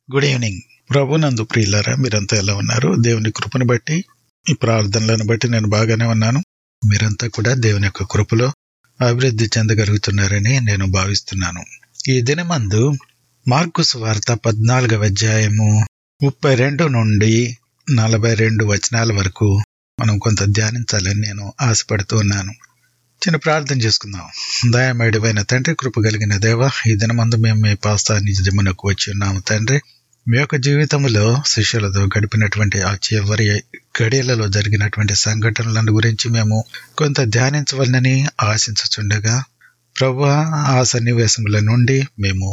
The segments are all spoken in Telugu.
గుడ్ ఈవినింగ్ ప్రభునందు ప్రియులారా మీరంతా ఎలా ఉన్నారు దేవుని కృపను బట్టి ఈ ప్రార్థనలను బట్టి నేను బాగానే ఉన్నాను మీరంతా కూడా దేవుని యొక్క కృపలో అభివృద్ధి చెందగలుగుతున్నారని నేను భావిస్తున్నాను ఈ దినమందు మార్కుస్ వార్త పద్నాలుగవ అధ్యాయము ముప్పై రెండు నుండి నలభై రెండు వచనాల వరకు మనం కొంత ధ్యానించాలని నేను ఆశపడుతూ ఉన్నాను చిన్న ప్రార్థన చేసుకుందాం దయమేడివైన తండ్రి కృప కలిగిన దేవ ఈ దినమందు మేము మీ పాస్తా నిజమునకు వచ్చి ఉన్నాము తండ్రి మీ యొక్క జీవితంలో శిష్యులతో గడిపినటువంటి ఆ చివరి గడియలలో జరిగినటువంటి సంఘటనలను గురించి మేము కొంత ధ్యానించవలనని ఆశించుచుండగా ప్రభు ఆ సన్నివేశముల నుండి మేము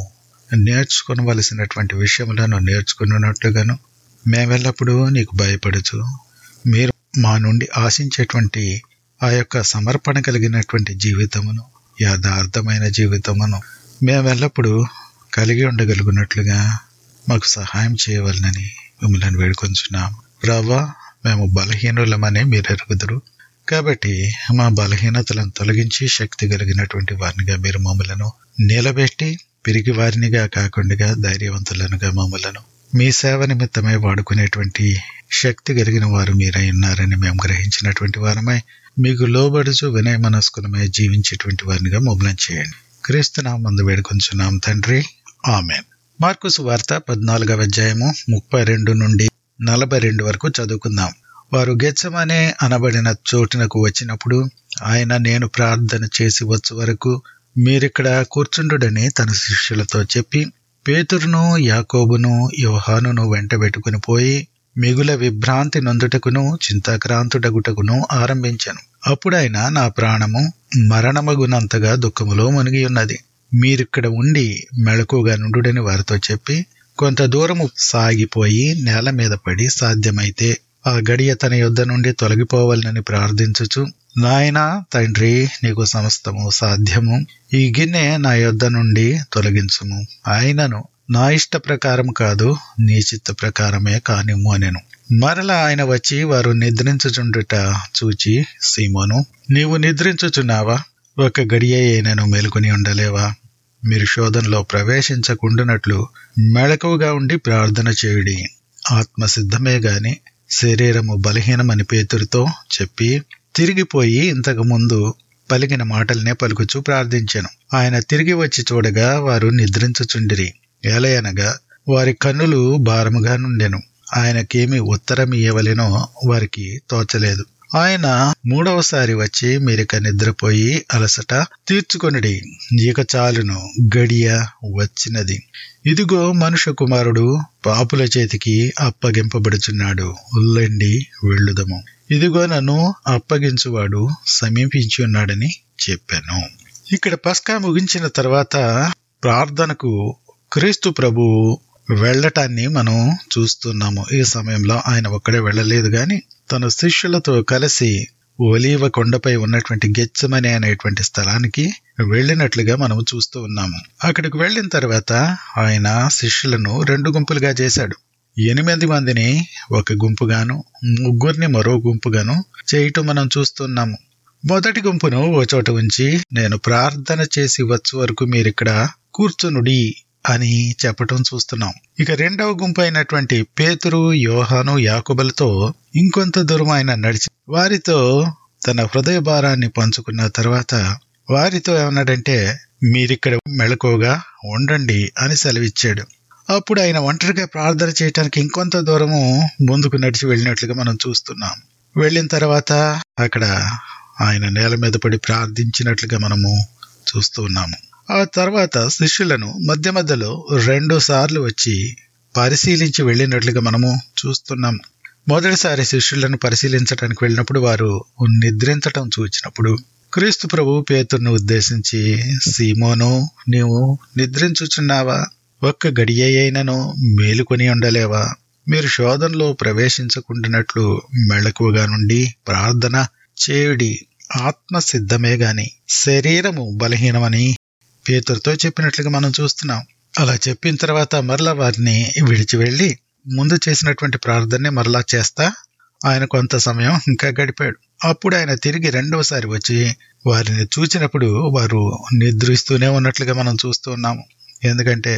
నేర్చుకోవలసినటువంటి విషయములను నేర్చుకున్నట్లుగాను మేమెల్లప్పుడూ నీకు భయపడుచు మీరు మా నుండి ఆశించేటువంటి ఆ యొక్క సమర్పణ కలిగినటువంటి జీవితమును యథార్థమైన జీవితమును మేమెల్లప్పుడూ కలిగి ఉండగలుగునట్లుగా మాకు సహాయం చేయవలనని మిమ్మల్ని వేడుకొంచున్నాం రవ్వ మేము బలహీనులమని మీరు ఎరుగుదురు కాబట్టి మా బలహీనతలను తొలగించి శక్తి కలిగినటువంటి వారినిగా మీరు మమ్మలను నిలబెట్టి పిరిగి వారినిగా కాకుండా ధైర్యవంతులనుగా మమ్మలను మీ సేవ నిమిత్తమై వాడుకునేటువంటి శక్తి కలిగిన వారు మీరై ఉన్నారని మేము గ్రహించినటువంటి వారమై మీకు లోబడుచు వినయ మనస్కులమై జీవించేటువంటి వారినిగా మమ్మల్ని చేయండి క్రీస్తు మందు వేడుకొంచున్నాం తండ్రి ఆమెన్ మార్కుస్ వార్త పద్నాలుగవ అధ్యాయము ముప్పై రెండు నుండి నలభై రెండు వరకు చదువుకుందాం వారు గెచ్చమనే అనబడిన చోటునకు వచ్చినప్పుడు ఆయన నేను ప్రార్థన చేసి వచ్చు వరకు మీరిక్కడ కూర్చుండుడని తన శిష్యులతో చెప్పి పేతురును యాకోబును యోహానును వెంట పెట్టుకుని పోయి మిగుల విభ్రాంతి నొందుటకును చింతాక్రాంతుడగుటకును ఆరంభించాను అప్పుడైన నా ప్రాణము మరణమగునంతగా దుఃఖములో మునిగి ఉన్నది మీరిక్కడ ఉండి మెళకుగా నుండుడని వారితో చెప్పి కొంత దూరము సాగిపోయి నేల మీద పడి సాధ్యమైతే ఆ గడియ తన యుద్ధ నుండి తొలగిపోవాలని ప్రార్థించుచు నాయనా తండ్రి నీకు సమస్తము సాధ్యము ఈ గిన్నె నా యుద్ధ నుండి తొలగించుము ఆయనను నా ఇష్ట ప్రకారం కాదు నీ చిత్త ప్రకారమే కానిమ్ము అనెను మరల ఆయన వచ్చి వారు నిద్రించుచుండుట చూచి సీమోను నీవు నిద్రించుచున్నావా ఒక గడియ అయినను మేలుకొని ఉండలేవా మీరు శోధనలో ప్రవేశించకుండానట్లు మెళకువగా ఉండి ప్రార్థన చేయుడి ఆత్మ సిద్ధమే గాని శరీరము బలహీనమని పేతురితో చెప్పి తిరిగిపోయి ఇంతకు ముందు పలికిన మాటలనే పలుకుచూ ప్రార్థించాను ఆయన తిరిగి వచ్చి చూడగా వారు నిద్రించుచుండిరి ఏలయనగా వారి కన్నులు భారముగా నుండెను ఆయనకేమి ఉత్తరం ఇయ్యవలెనో వారికి తోచలేదు ఆయన మూడవసారి వచ్చి మీరిక నిద్రపోయి అలసట తీర్చుకొనిడి ఇక చాలును గడియ వచ్చినది ఇదిగో మనుష్య కుమారుడు పాపుల చేతికి అప్పగింపబడుచున్నాడు ఉల్లండి వెళ్ళుదము ఇదిగో నన్ను అప్పగించువాడు సమీపించి ఉన్నాడని చెప్పాను ఇక్కడ పస్కా ముగించిన తర్వాత ప్రార్థనకు క్రీస్తు ప్రభు వెళ్ళటాన్ని మనం చూస్తున్నాము ఈ సమయంలో ఆయన ఒక్కడే వెళ్ళలేదు గాని తన శిష్యులతో కలిసి ఒలీవ కొండపై ఉన్నటువంటి గెచ్చమని అనేటువంటి స్థలానికి వెళ్ళినట్లుగా మనం చూస్తూ ఉన్నాము అక్కడికి వెళ్ళిన తర్వాత ఆయన శిష్యులను రెండు గుంపులుగా చేశాడు ఎనిమిది మందిని ఒక గుంపుగాను ముగ్గురిని మరో గుంపుగాను చేయటం మనం చూస్తున్నాము మొదటి గుంపును ఓ చోట ఉంచి నేను ప్రార్థన చేసి వచ్చు వరకు మీరిక్కడ కూర్చునుడి అని చెప్పటం చూస్తున్నాం ఇక రెండవ గుంపు అయినటువంటి పేతురు యోహాను యాకుబలతో ఇంకొంత దూరం ఆయన నడిచి వారితో తన హృదయ భారాన్ని పంచుకున్న తర్వాత వారితో ఏమన్నాడంటే మీరిక్కడ మెళకువగా ఉండండి అని సెలవిచ్చాడు అప్పుడు ఆయన ఒంటరిగా ప్రార్థన చేయటానికి ఇంకొంత దూరము ముందుకు నడిచి వెళ్ళినట్లుగా మనం చూస్తున్నాం వెళ్ళిన తర్వాత అక్కడ ఆయన నేల మీద పడి ప్రార్థించినట్లుగా మనము చూస్తూ ఉన్నాము ఆ తర్వాత శిష్యులను మధ్య మధ్యలో రెండు సార్లు వచ్చి పరిశీలించి వెళ్ళినట్లుగా మనము చూస్తున్నాం మొదటిసారి శిష్యులను పరిశీలించడానికి వెళ్ళినప్పుడు వారు నిద్రించటం చూచినప్పుడు క్రీస్తు ప్రభు పేతుర్ను ఉద్దేశించి సీమోను నీవు నిద్రించుచున్నావా ఒక్క గడియ అయినను మేలుకొని ఉండలేవా మీరు శోధనలో ప్రవేశించకుండానట్లు మెళకువగా నుండి ప్రార్థన చేయుడి ఆత్మ సిద్ధమే గాని శరీరము బలహీనమని పేతురుతో చెప్పినట్లుగా మనం చూస్తున్నాం అలా చెప్పిన తర్వాత మరలా వారిని విడిచి వెళ్ళి ముందు చేసినటువంటి ప్రార్థనని మరలా చేస్తా ఆయన కొంత సమయం ఇంకా గడిపాడు అప్పుడు ఆయన తిరిగి రెండవసారి వచ్చి వారిని చూచినప్పుడు వారు నిద్రిస్తూనే ఉన్నట్లుగా మనం చూస్తూ ఉన్నాము ఎందుకంటే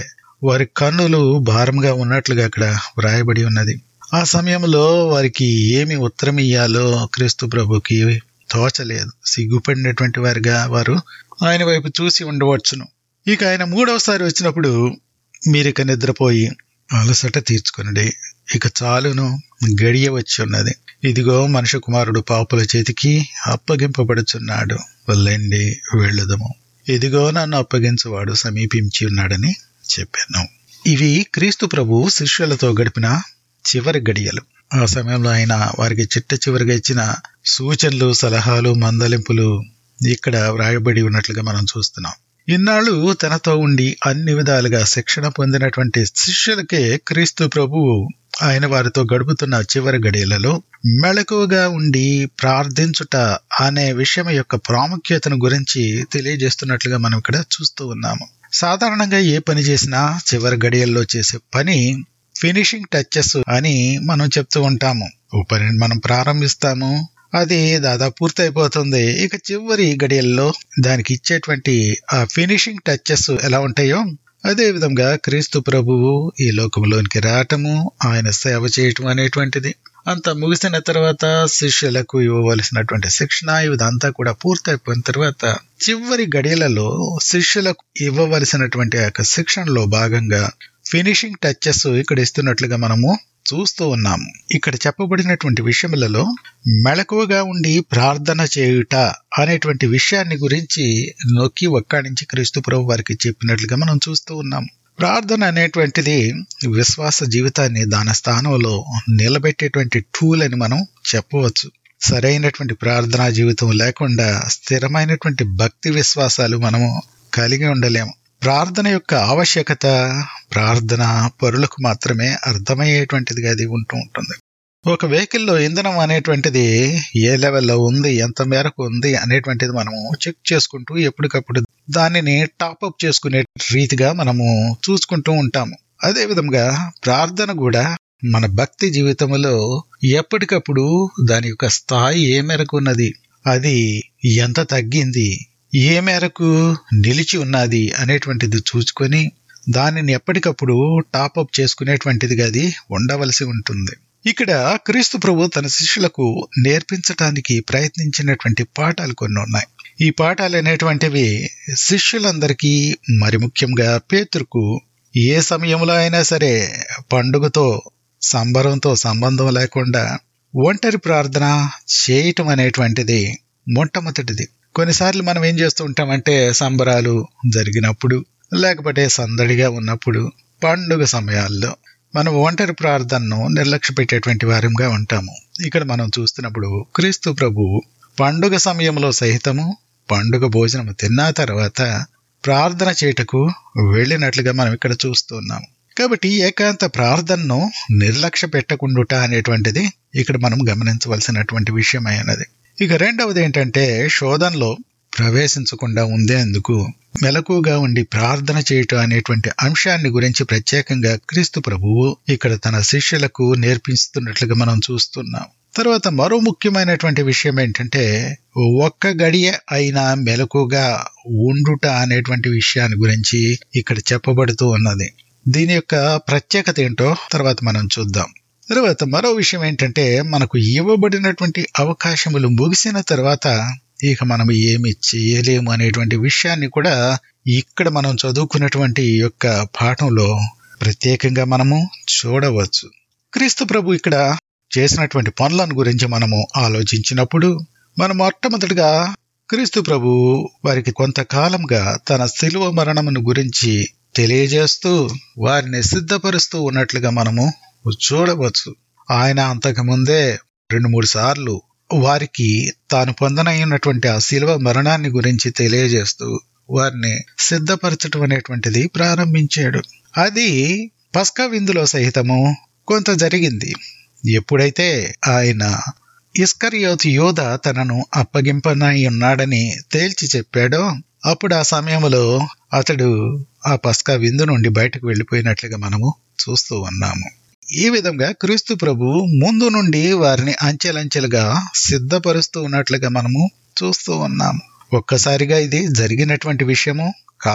వారి కన్నులు భారంగా ఉన్నట్లుగా అక్కడ వ్రాయబడి ఉన్నది ఆ సమయంలో వారికి ఏమి ఉత్తరం ఇయ్యాలో క్రీస్తు ప్రభుకి తోచలేదు సిగ్గుపడినటువంటి వారిగా వారు ఆయన వైపు చూసి ఉండవచ్చును ఇక ఆయన మూడవసారి వచ్చినప్పుడు మీరిక నిద్రపోయి అలసట తీర్చుకునండి ఇక చాలును గడియ వచ్చి ఉన్నది ఇదిగో మనుష్య కుమారుడు పాపుల చేతికి అప్పగింపబడుచున్నాడు వెళ్ళండి వెళ్ళదము ఇదిగో నన్ను అప్పగించువాడు సమీపించి ఉన్నాడని చెప్పాను ఇవి క్రీస్తు ప్రభు శిష్యులతో గడిపిన చివరి గడియలు ఆ సమయంలో ఆయన వారికి చిట్ట చివరిగా ఇచ్చిన సూచనలు సలహాలు మందలింపులు ఇక్కడ వ్రాయబడి ఉన్నట్లుగా మనం చూస్తున్నాం ఇన్నాళ్ళు తనతో ఉండి అన్ని విధాలుగా శిక్షణ పొందినటువంటి శిష్యులకే క్రీస్తు ప్రభువు ఆయన వారితో గడుపుతున్న చివరి గడియలలో మెళకువగా ఉండి ప్రార్థించుట అనే విషయం యొక్క ప్రాముఖ్యతను గురించి తెలియజేస్తున్నట్లుగా మనం ఇక్కడ చూస్తూ ఉన్నాము సాధారణంగా ఏ పని చేసినా చివరి గడియల్లో చేసే పని ఫినిషింగ్ టచెస్ అని మనం చెప్తూ ఉంటాము ఓ పనిని మనం ప్రారంభిస్తాము అది దాదాపు పూర్తయిపోతుంది ఇక చివరి గడియల్లో దానికి ఇచ్చేటువంటి ఆ ఫినిషింగ్ టచెస్ ఎలా ఉంటాయో అదే విధంగా క్రీస్తు ప్రభువు ఈ లోకంలోనికి రావటము ఆయన సేవ చేయటం అనేటువంటిది అంత ముగిసిన తర్వాత శిష్యులకు ఇవ్వవలసినటువంటి శిక్షణ ఇదంతా కూడా పూర్తయిపోయిన తర్వాత చివరి గడియలలో శిష్యులకు ఇవ్వవలసినటువంటి ఆ యొక్క శిక్షణలో భాగంగా ఫినిషింగ్ టచెస్ ఇక్కడ ఇస్తున్నట్లుగా మనము చూస్తూ ఉన్నాము ఇక్కడ చెప్పబడినటువంటి విషయములలో మెళకువగా ఉండి ప్రార్థన చేయుట అనేటువంటి విషయాన్ని గురించి నొక్కి ఒక్కాడించి క్రీస్తు ప్రభు వారికి చెప్పినట్లుగా మనం చూస్తూ ఉన్నాం ప్రార్థన అనేటువంటిది విశ్వాస జీవితాన్ని దాని స్థానంలో నిలబెట్టేటువంటి టూల్ అని మనం చెప్పవచ్చు సరైనటువంటి ప్రార్థనా జీవితం లేకుండా స్థిరమైనటువంటి భక్తి విశ్వాసాలు మనము కలిగి ఉండలేము ప్రార్థన యొక్క ఆవశ్యకత ప్రార్థన పరులకు మాత్రమే అర్థమయ్యేటువంటిదిగా అది ఉంటూ ఉంటుంది ఒక వెహికల్లో ఇంధనం అనేటువంటిది ఏ లెవెల్లో ఉంది ఎంత మేరకు ఉంది అనేటువంటిది మనము చెక్ చేసుకుంటూ ఎప్పటికప్పుడు దానిని టాప్అప్ చేసుకునే రీతిగా మనము చూసుకుంటూ ఉంటాము అదే విధంగా ప్రార్థన కూడా మన భక్తి జీవితంలో ఎప్పటికప్పుడు దాని యొక్క స్థాయి ఏ మేరకు ఉన్నది అది ఎంత తగ్గింది ఏ మేరకు నిలిచి ఉన్నది అనేటువంటిది చూసుకొని దానిని ఎప్పటికప్పుడు టాప్అప్ చేసుకునేటువంటిదిగా అది ఉండవలసి ఉంటుంది ఇక్కడ క్రీస్తు ప్రభు తన శిష్యులకు నేర్పించటానికి ప్రయత్నించినటువంటి పాఠాలు కొన్ని ఉన్నాయి ఈ పాఠాలు అనేటువంటివి శిష్యులందరికీ మరి ముఖ్యంగా పేతురుకు ఏ సమయంలో అయినా సరే పండుగతో సంబరంతో సంబంధం లేకుండా ఒంటరి ప్రార్థన చేయటం అనేటువంటిది మొట్టమొదటిది కొన్నిసార్లు మనం ఏం చేస్తూ ఉంటామంటే సంబరాలు జరిగినప్పుడు లేకపోతే సందడిగా ఉన్నప్పుడు పండుగ సమయాల్లో మనం ఒంటరి ప్రార్థనను నిర్లక్ష్య పెట్టేటువంటి వారంగా ఉంటాము ఇక్కడ మనం చూస్తున్నప్పుడు క్రీస్తు ప్రభు పండుగ సమయంలో సహితము పండుగ భోజనం తిన్న తర్వాత ప్రార్థన చేయుటకు వెళ్ళినట్లుగా మనం ఇక్కడ చూస్తున్నాము కాబట్టి ఏకాంత ప్రార్థనను నిర్లక్ష్య పెట్టకుండుట అనేటువంటిది ఇక్కడ మనం గమనించవలసినటువంటి విషయం అయినది ఇక రెండవది ఏంటంటే శోధనలో ప్రవేశించకుండా ఉండేందుకు మెలకుగా ఉండి ప్రార్థన చేయటం అనేటువంటి అంశాన్ని గురించి ప్రత్యేకంగా క్రీస్తు ప్రభువు ఇక్కడ తన శిష్యులకు నేర్పిస్తున్నట్లుగా మనం చూస్తున్నాం తర్వాత మరో ముఖ్యమైనటువంటి విషయం ఏంటంటే ఒక్క గడియ అయినా మెలకుగా ఉండుట అనేటువంటి విషయాన్ని గురించి ఇక్కడ చెప్పబడుతూ ఉన్నది దీని యొక్క ప్రత్యేకత ఏంటో తర్వాత మనం చూద్దాం తర్వాత మరో విషయం ఏంటంటే మనకు ఇవ్వబడినటువంటి అవకాశములు ముగిసిన తర్వాత ఇక మనం ఏమి చేయలేము అనేటువంటి విషయాన్ని కూడా ఇక్కడ మనం చదువుకున్నటువంటి యొక్క పాఠంలో ప్రత్యేకంగా మనము చూడవచ్చు క్రీస్తు ప్రభు ఇక్కడ చేసినటువంటి పనులను గురించి మనము ఆలోచించినప్పుడు మనం మొట్టమొదటిగా క్రీస్తు ప్రభు వారికి కొంతకాలంగా తన శిలువ మరణమును గురించి తెలియజేస్తూ వారిని సిద్ధపరుస్తూ ఉన్నట్లుగా మనము చూడవచ్చు ఆయన అంతకుముందే రెండు మూడు సార్లు వారికి తాను పొందనైనటువంటి ఆ శిలువ మరణాన్ని గురించి తెలియజేస్తూ వారిని సిద్ధపరచడం అనేటువంటిది ప్రారంభించాడు అది పస్కా విందులో సహితము కొంత జరిగింది ఎప్పుడైతే ఆయన ఇస్కరియోతు యోధ తనను అప్పగింపనై ఉన్నాడని తేల్చి చెప్పాడో అప్పుడు ఆ సమయంలో అతడు ఆ పస్కా విందు నుండి బయటకు వెళ్ళిపోయినట్లుగా మనము చూస్తూ ఉన్నాము ఈ విధంగా క్రీస్తు ప్రభు ముందు నుండి వారిని అంచెలంచెలుగా సిద్ధపరుస్తూ ఉన్నట్లుగా మనము చూస్తూ ఉన్నాము ఒక్కసారిగా ఇది జరిగినటువంటి విషయము కాదు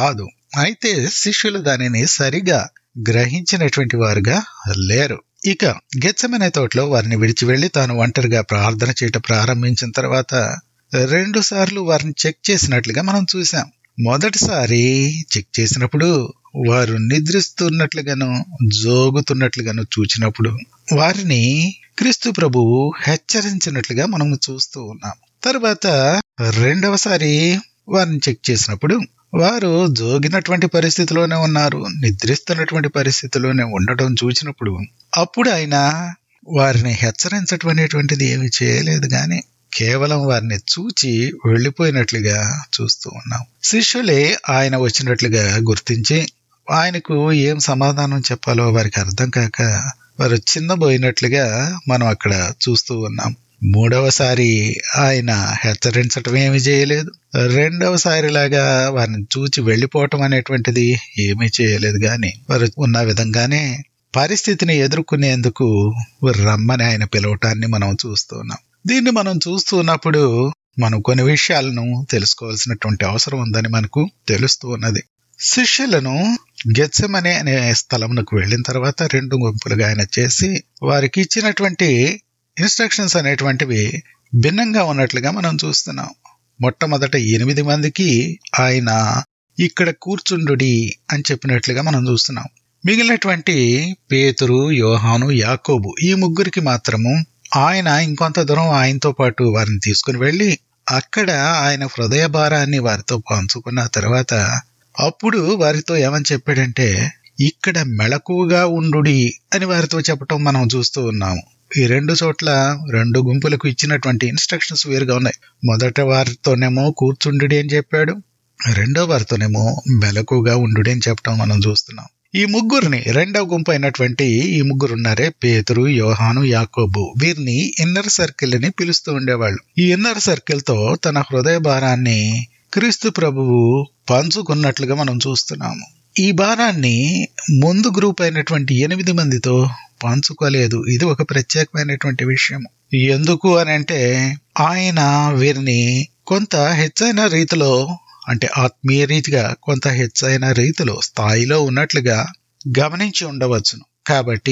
అయితే శిష్యులు దానిని సరిగా గ్రహించినటువంటి వారుగా లేరు ఇక గెచ్చమనే తోటలో వారిని విడిచి వెళ్లి తాను ఒంటరిగా ప్రార్థన చేయటం ప్రారంభించిన తర్వాత రెండు సార్లు వారిని చెక్ చేసినట్లుగా మనం చూసాం మొదటిసారి చెక్ చేసినప్పుడు వారు నిద్రిస్తున్నట్లుగాను జోగుతున్నట్లుగాను చూచినప్పుడు వారిని క్రీస్తు ప్రభువు హెచ్చరించినట్లుగా మనం చూస్తూ ఉన్నాం తర్వాత రెండవసారి వారిని చెక్ చేసినప్పుడు వారు జోగినటువంటి పరిస్థితిలోనే ఉన్నారు నిద్రిస్తున్నటువంటి పరిస్థితిలోనే ఉండటం చూసినప్పుడు అప్పుడు ఆయన వారిని హెచ్చరించటం అనేటువంటిది ఏమి చేయలేదు గాని కేవలం వారిని చూచి వెళ్లిపోయినట్లుగా చూస్తూ ఉన్నాం శిష్యులే ఆయన వచ్చినట్లుగా గుర్తించి ఆయనకు ఏం సమాధానం చెప్పాలో వారికి అర్థం కాక వారు చిన్నబోయినట్లుగా మనం అక్కడ చూస్తూ ఉన్నాం మూడవసారి ఆయన హెచ్చరించటం ఏమి చేయలేదు రెండవసారి లాగా వారిని చూచి వెళ్లిపోవటం అనేటువంటిది ఏమీ చేయలేదు గాని వారు ఉన్న విధంగానే పరిస్థితిని ఎదుర్కొనేందుకు రమ్మని ఆయన పిలవటాన్ని మనం చూస్తూ ఉన్నాం దీన్ని మనం చూస్తూ ఉన్నప్పుడు మనం కొన్ని విషయాలను తెలుసుకోవాల్సినటువంటి అవసరం ఉందని మనకు తెలుస్తూ ఉన్నది శిష్యులను గెత్సమనే అనే స్థలమునకు వెళ్ళిన తర్వాత రెండు గుంపులుగా ఆయన చేసి వారికి ఇచ్చినటువంటి ఇన్స్ట్రక్షన్స్ అనేటువంటివి భిన్నంగా ఉన్నట్లుగా మనం చూస్తున్నాం మొట్టమొదట ఎనిమిది మందికి ఆయన ఇక్కడ కూర్చుండుడి అని చెప్పినట్లుగా మనం చూస్తున్నాం మిగిలినటువంటి పేతురు యోహాను యాకోబు ఈ ముగ్గురికి మాత్రము ఆయన ఇంకొంత దూరం ఆయనతో పాటు వారిని తీసుకుని వెళ్ళి అక్కడ ఆయన హృదయ భారాన్ని వారితో పంచుకున్న తర్వాత అప్పుడు వారితో ఏమని చెప్పాడంటే ఇక్కడ మెళకువగా ఉండుడి అని వారితో చెప్పటం మనం చూస్తూ ఉన్నాము ఈ రెండు చోట్ల రెండు గుంపులకు ఇచ్చినటువంటి ఇన్స్ట్రక్షన్స్ వేరుగా ఉన్నాయి మొదట వారితోనేమో కూర్చుండుడి అని చెప్పాడు రెండో వారితోనేమో మెలకుగా ఉండుడి అని చెప్పడం మనం చూస్తున్నాం ఈ ముగ్గురిని రెండవ గుంపు అయినటువంటి ఈ ముగ్గురు ఉన్నారే పేతురు యోహాను యాకోబు వీరిని ఇన్నర్ సర్కిల్ అని పిలుస్తూ ఉండేవాళ్ళు ఈ ఇన్నర్ సర్కిల్ తో తన హృదయ భారాన్ని క్రీస్తు ప్రభువు పంచుకున్నట్లుగా మనం చూస్తున్నాము ఈ భారాన్ని ముందు గ్రూప్ అయినటువంటి ఎనిమిది మందితో పంచుకోలేదు ఇది ఒక ప్రత్యేకమైనటువంటి విషయం ఎందుకు అని అంటే ఆయన వీరిని కొంత హెచ్చైన రీతిలో అంటే ఆత్మీయ రీతిగా కొంత హెచ్చైన రీతిలో స్థాయిలో ఉన్నట్లుగా గమనించి ఉండవచ్చును కాబట్టి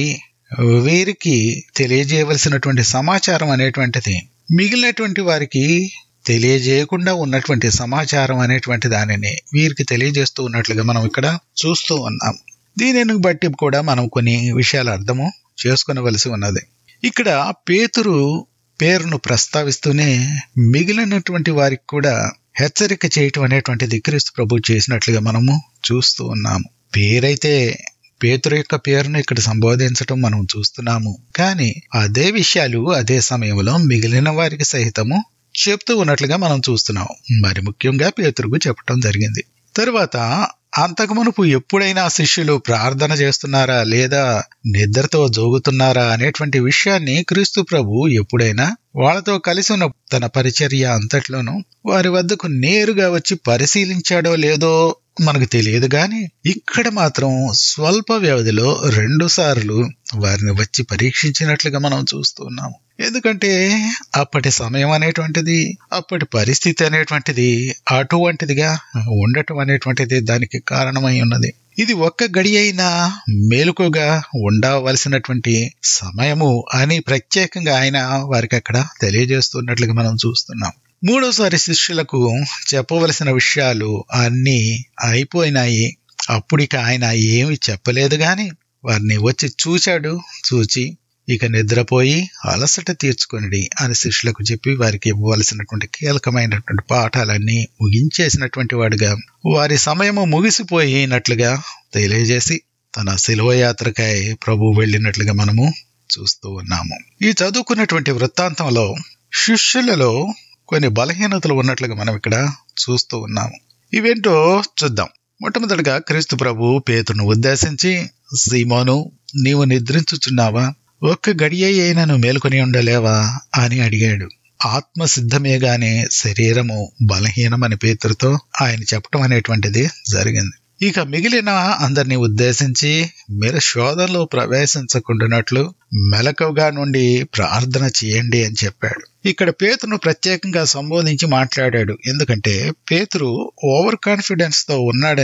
వీరికి తెలియజేయవలసినటువంటి సమాచారం అనేటువంటిది మిగిలినటువంటి వారికి తెలియజేయకుండా ఉన్నటువంటి సమాచారం అనేటువంటి దానిని వీరికి తెలియజేస్తూ ఉన్నట్లుగా మనం ఇక్కడ చూస్తూ ఉన్నాం దీనిని బట్టి కూడా మనం కొన్ని విషయాలు అర్థము చేసుకునవలసి ఉన్నది ఇక్కడ పేతురు పేరును ప్రస్తావిస్తూనే మిగిలినటువంటి వారికి కూడా హెచ్చరిక చేయటం అనేటువంటిది క్రీస్తు ప్రభు చేసినట్లుగా మనము చూస్తూ ఉన్నాము పేరైతే పేతురు యొక్క పేరును ఇక్కడ సంబోధించటం మనం చూస్తున్నాము కానీ అదే విషయాలు అదే సమయంలో మిగిలిన వారికి సహితము చెప్తూ ఉన్నట్లుగా మనం చూస్తున్నాం మరి ముఖ్యంగా పేతురుకు చెప్పటం జరిగింది తరువాత అంతకు మునుపు ఎప్పుడైనా శిష్యులు ప్రార్థన చేస్తున్నారా లేదా నిద్రతో జోగుతున్నారా అనేటువంటి విషయాన్ని క్రీస్తు ప్రభు ఎప్పుడైనా వాళ్ళతో కలిసి ఉన్న తన పరిచర్య అంతట్లోనూ వారి వద్దకు నేరుగా వచ్చి పరిశీలించాడో లేదో మనకు తెలియదు గాని ఇక్కడ మాత్రం స్వల్ప వ్యవధిలో రెండు సార్లు వారిని వచ్చి పరీక్షించినట్లుగా మనం చూస్తున్నాము ఎందుకంటే అప్పటి సమయం అనేటువంటిది అప్పటి పరిస్థితి అనేటువంటిది అటువంటిదిగా ఉండటం అనేటువంటిది దానికి కారణమై ఉన్నది ఇది ఒక్క గడి అయినా మేలుకోగా ఉండవలసినటువంటి సమయము అని ప్రత్యేకంగా ఆయన వారికి అక్కడ తెలియజేస్తున్నట్లుగా మనం చూస్తున్నాం మూడోసారి శిష్యులకు చెప్పవలసిన విషయాలు అన్నీ అయిపోయినాయి అప్పుడిక ఆయన ఏమి చెప్పలేదు గాని వారిని వచ్చి చూశాడు చూచి ఇక నిద్రపోయి అలసట తీర్చుకొనిడి అని శిష్యులకు చెప్పి వారికి ఇవ్వవలసినటువంటి కీలకమైనటువంటి పాఠాలన్నీ ముగించేసినటువంటి వాడుగా వారి సమయము ముగిసిపోయినట్లుగా తెలియజేసి తన శిలువ యాత్రకై ప్రభు వెళ్ళినట్లుగా మనము చూస్తూ ఉన్నాము ఈ చదువుకున్నటువంటి వృత్తాంతంలో శిష్యులలో కొన్ని బలహీనతలు ఉన్నట్లుగా మనం ఇక్కడ చూస్తూ ఉన్నాము ఇవేంటో చూద్దాం మొట్టమొదటిగా క్రీస్తు ప్రభు పేతును ఉద్దేశించి సీమోను నీవు నిద్రించుచున్నావా ఒక్క గడియ అయినను మేలుకొని ఉండలేవా అని అడిగాడు ఆత్మ సిద్ధమే గాని శరీరము బలహీనమని పేతురుతో ఆయన చెప్పటం అనేటువంటిది జరిగింది ఇక మిగిలిన అందరినీ ఉద్దేశించి మీరు శోధనలో ప్రవేశించకుండానట్లు మెలకుగా నుండి ప్రార్థన చేయండి అని చెప్పాడు ఇక్కడ పేతును ప్రత్యేకంగా సంబోధించి మాట్లాడాడు ఎందుకంటే పేతురు ఓవర్ కాన్ఫిడెన్స్ తో ఉన్నాడని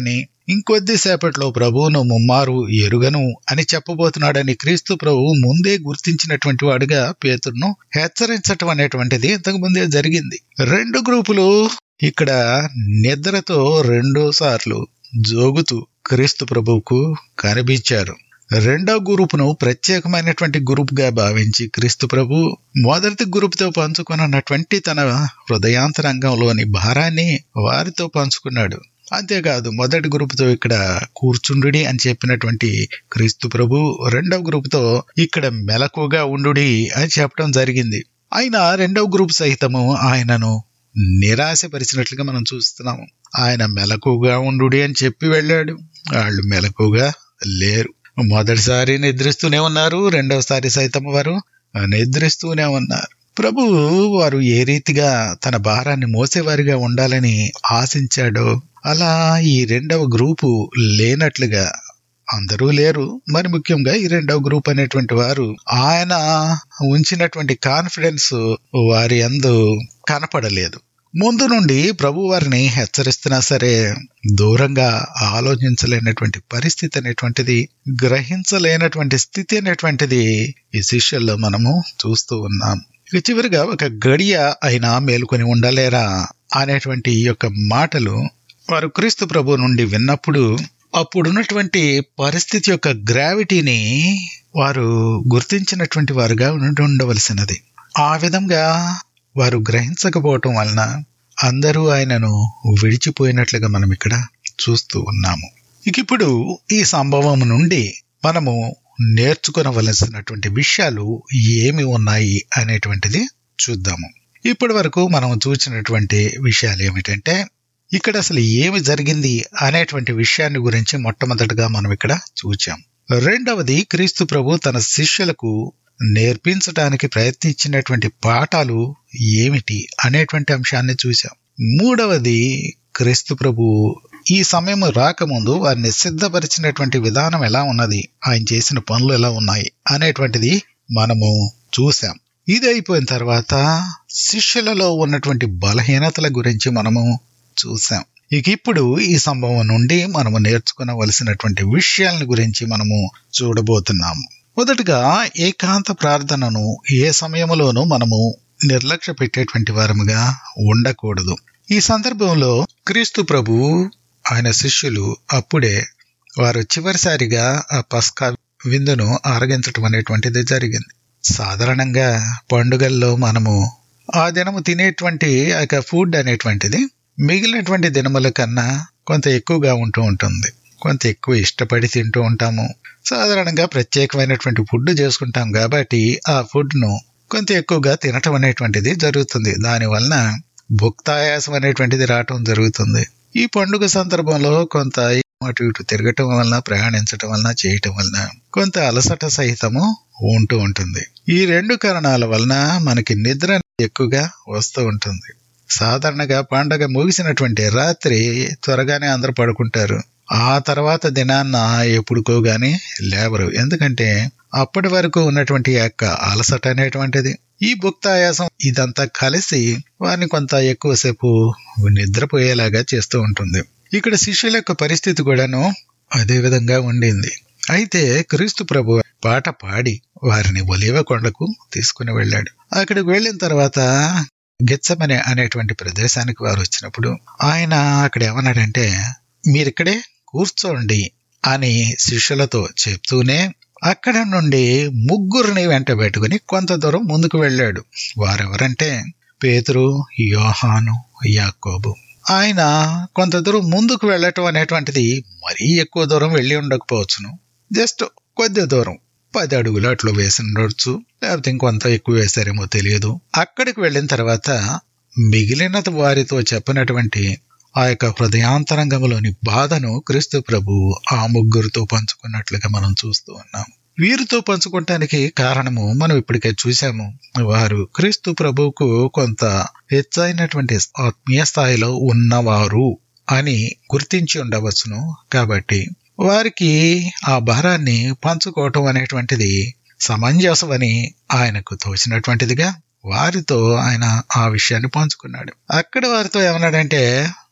ఇంకొద్దిసేపట్లో ప్రభువును ముమ్మారు ఎరుగను అని చెప్పబోతున్నాడని క్రీస్తు ప్రభు ముందే గుర్తించినటువంటి వాడుగా పేతురును హెచ్చరించటం అనేటువంటిది ఇంతకు ముందే జరిగింది రెండు గ్రూపులు ఇక్కడ నిద్రతో రెండు సార్లు జోగుతూ క్రీస్తు ప్రభువుకు కనిపించారు రెండో గ్రూపును ప్రత్యేకమైనటువంటి గ్రూప్గా భావించి క్రీస్తు ప్రభు మొదటి గ్రూపుతో పంచుకున్నటువంటి తన హృదయాంతరంగంలోని భారాన్ని వారితో పంచుకున్నాడు అంతేకాదు మొదటి గ్రూపుతో ఇక్కడ కూర్చుండుడి అని చెప్పినటువంటి క్రీస్తు ప్రభు రెండవ గ్రూపుతో ఇక్కడ మెలకుగా ఉండుడి అని చెప్పడం జరిగింది అయినా రెండవ గ్రూప్ సహితము ఆయనను నిరాశపరిచినట్లుగా మనం చూస్తున్నాము ఆయన మెలకుగా ఉండుడి అని చెప్పి వెళ్ళాడు వాళ్ళు మెలకుగా లేరు మొదటిసారి నిద్రిస్తూనే ఉన్నారు రెండవసారి సైతం వారు నిద్రిస్తూనే ఉన్నారు ప్రభు వారు ఏ రీతిగా తన భారాన్ని మోసేవారిగా ఉండాలని ఆశించాడో అలా ఈ రెండవ గ్రూపు లేనట్లుగా అందరూ లేరు మరి ముఖ్యంగా ఈ రెండవ గ్రూప్ అనేటువంటి వారు ఆయన ఉంచినటువంటి కాన్ఫిడెన్స్ వారి అందు కనపడలేదు ముందు నుండి ప్రభు వారిని హెచ్చరిస్తున్నా సరే దూరంగా ఆలోచించలేనటువంటి పరిస్థితి అనేటువంటిది గ్రహించలేనటువంటి స్థితి అనేటువంటిది ఈ శిష్యుల్లో మనము చూస్తూ ఉన్నాం ఇక చివరిగా ఒక గడియ అయినా మేలుకొని ఉండలేరా అనేటువంటి ఈ యొక్క మాటలు వారు క్రీస్తు ప్రభు నుండి విన్నప్పుడు అప్పుడున్నటువంటి పరిస్థితి యొక్క గ్రావిటీని వారు గుర్తించినటువంటి వారుగా ఉండి ఉండవలసినది ఆ విధంగా వారు గ్రహించకపోవటం వలన అందరూ ఆయనను విడిచిపోయినట్లుగా మనం ఇక్కడ చూస్తూ ఉన్నాము ఇక ఇప్పుడు ఈ సంభవం నుండి మనము నేర్చుకునవలసినటువంటి విషయాలు ఏమి ఉన్నాయి అనేటువంటిది చూద్దాము ఇప్పటి వరకు మనం చూసినటువంటి విషయాలు ఏమిటంటే ఇక్కడ అసలు ఏమి జరిగింది అనేటువంటి విషయాన్ని గురించి మొట్టమొదటిగా మనం ఇక్కడ చూచాం రెండవది క్రీస్తు ప్రభు తన శిష్యులకు నేర్పించడానికి ప్రయత్నించినటువంటి పాఠాలు ఏమిటి అనేటువంటి అంశాన్ని చూశాం మూడవది క్రీస్తు ప్రభు ఈ సమయం రాకముందు వారిని సిద్ధపరిచినటువంటి విధానం ఎలా ఉన్నది ఆయన చేసిన పనులు ఎలా ఉన్నాయి అనేటువంటిది మనము చూసాం ఇది అయిపోయిన తర్వాత శిష్యులలో ఉన్నటువంటి బలహీనతల గురించి మనము చూసాం ఇక ఇప్పుడు ఈ సంభవం నుండి మనము నేర్చుకునవలసినటువంటి విషయాల గురించి మనము చూడబోతున్నాము మొదటగా ఏకాంత ప్రార్థనను ఏ సమయంలోనూ మనము నిర్లక్ష్య పెట్టేటువంటి వారముగా ఉండకూడదు ఈ సందర్భంలో క్రీస్తు ప్రభు ఆయన శిష్యులు అప్పుడే వారు చివరిసారిగా ఆ పస్కా విందును ఆరగించటం అనేటువంటిది జరిగింది సాధారణంగా పండుగల్లో మనము ఆ దినము తినేటువంటి ఆ యొక్క ఫుడ్ అనేటువంటిది మిగిలినటువంటి దినముల కన్నా కొంత ఎక్కువగా ఉంటూ ఉంటుంది కొంత ఎక్కువ ఇష్టపడి తింటూ ఉంటాము సాధారణంగా ప్రత్యేకమైనటువంటి ఫుడ్ చేసుకుంటాం కాబట్టి ఆ ఫుడ్ను కొంత ఎక్కువగా తినటం అనేటువంటిది జరుగుతుంది దానివలన భుక్తాయాసం అనేటువంటిది రావటం జరుగుతుంది ఈ పండుగ సందర్భంలో కొంత అటు ఇటు తిరగటం వలన ప్రయాణించటం వలన చేయటం వలన కొంత అలసట సహితము ఉంటూ ఉంటుంది ఈ రెండు కారణాల వలన మనకి నిద్ర ఎక్కువగా వస్తూ ఉంటుంది సాధారణంగా పండగ ముగిసినటువంటి రాత్రి త్వరగానే అందరూ పడుకుంటారు ఆ తర్వాత దినాన్న ఎప్పుడుకో గాని లేవరు ఎందుకంటే అప్పటి వరకు ఉన్నటువంటి యొక్క అలసట అనేటువంటిది ఈ భుక్తాయాసం ఇదంతా కలిసి వారిని కొంత ఎక్కువసేపు నిద్రపోయేలాగా చేస్తూ ఉంటుంది ఇక్కడ శిష్యుల యొక్క పరిస్థితి కూడాను అదే విధంగా ఉండింది అయితే క్రీస్తు ప్రభు పాట పాడి వారిని ఒలివ కొండకు తీసుకుని వెళ్ళాడు అక్కడికి వెళ్ళిన తర్వాత గెచ్చమనే అనేటువంటి ప్రదేశానికి వారు వచ్చినప్పుడు ఆయన అక్కడ ఏమన్నాడంటే మీరిక్కడే కూర్చోండి అని శిష్యులతో చెప్తూనే అక్కడ నుండి ముగ్గురిని వెంట పెట్టుకుని కొంత దూరం ముందుకు వెళ్ళాడు వారెవరంటే పేతురు యోహాను యాకోబు ఆయన కొంత దూరం ముందుకు వెళ్ళటం అనేటువంటిది మరీ ఎక్కువ దూరం వెళ్ళి ఉండకపోవచ్చును జస్ట్ కొద్ది దూరం పది అడుగులు అట్లా వేసి ఉండొచ్చు లేకపోతే ఇంకొంత ఎక్కువ వేశారేమో తెలియదు అక్కడికి వెళ్ళిన తర్వాత మిగిలిన వారితో చెప్పినటువంటి ఆ యొక్క హృదయాంతరంగంలోని బాధను క్రీస్తు ప్రభు ఆ ముగ్గురితో పంచుకున్నట్లుగా మనం చూస్తూ ఉన్నాం వీరితో పంచుకోవటానికి కారణము మనం ఇప్పటికే చూశాము వారు క్రీస్తు ప్రభువుకు కొంత హెచ్చైనటువంటి ఆత్మీయ స్థాయిలో ఉన్నవారు అని గుర్తించి ఉండవచ్చును కాబట్టి వారికి ఆ భారాన్ని పంచుకోవటం అనేటువంటిది సమంజసమని ఆయనకు తోచినటువంటిదిగా వారితో ఆయన ఆ విషయాన్ని పంచుకున్నాడు అక్కడ వారితో ఏమన్నాడంటే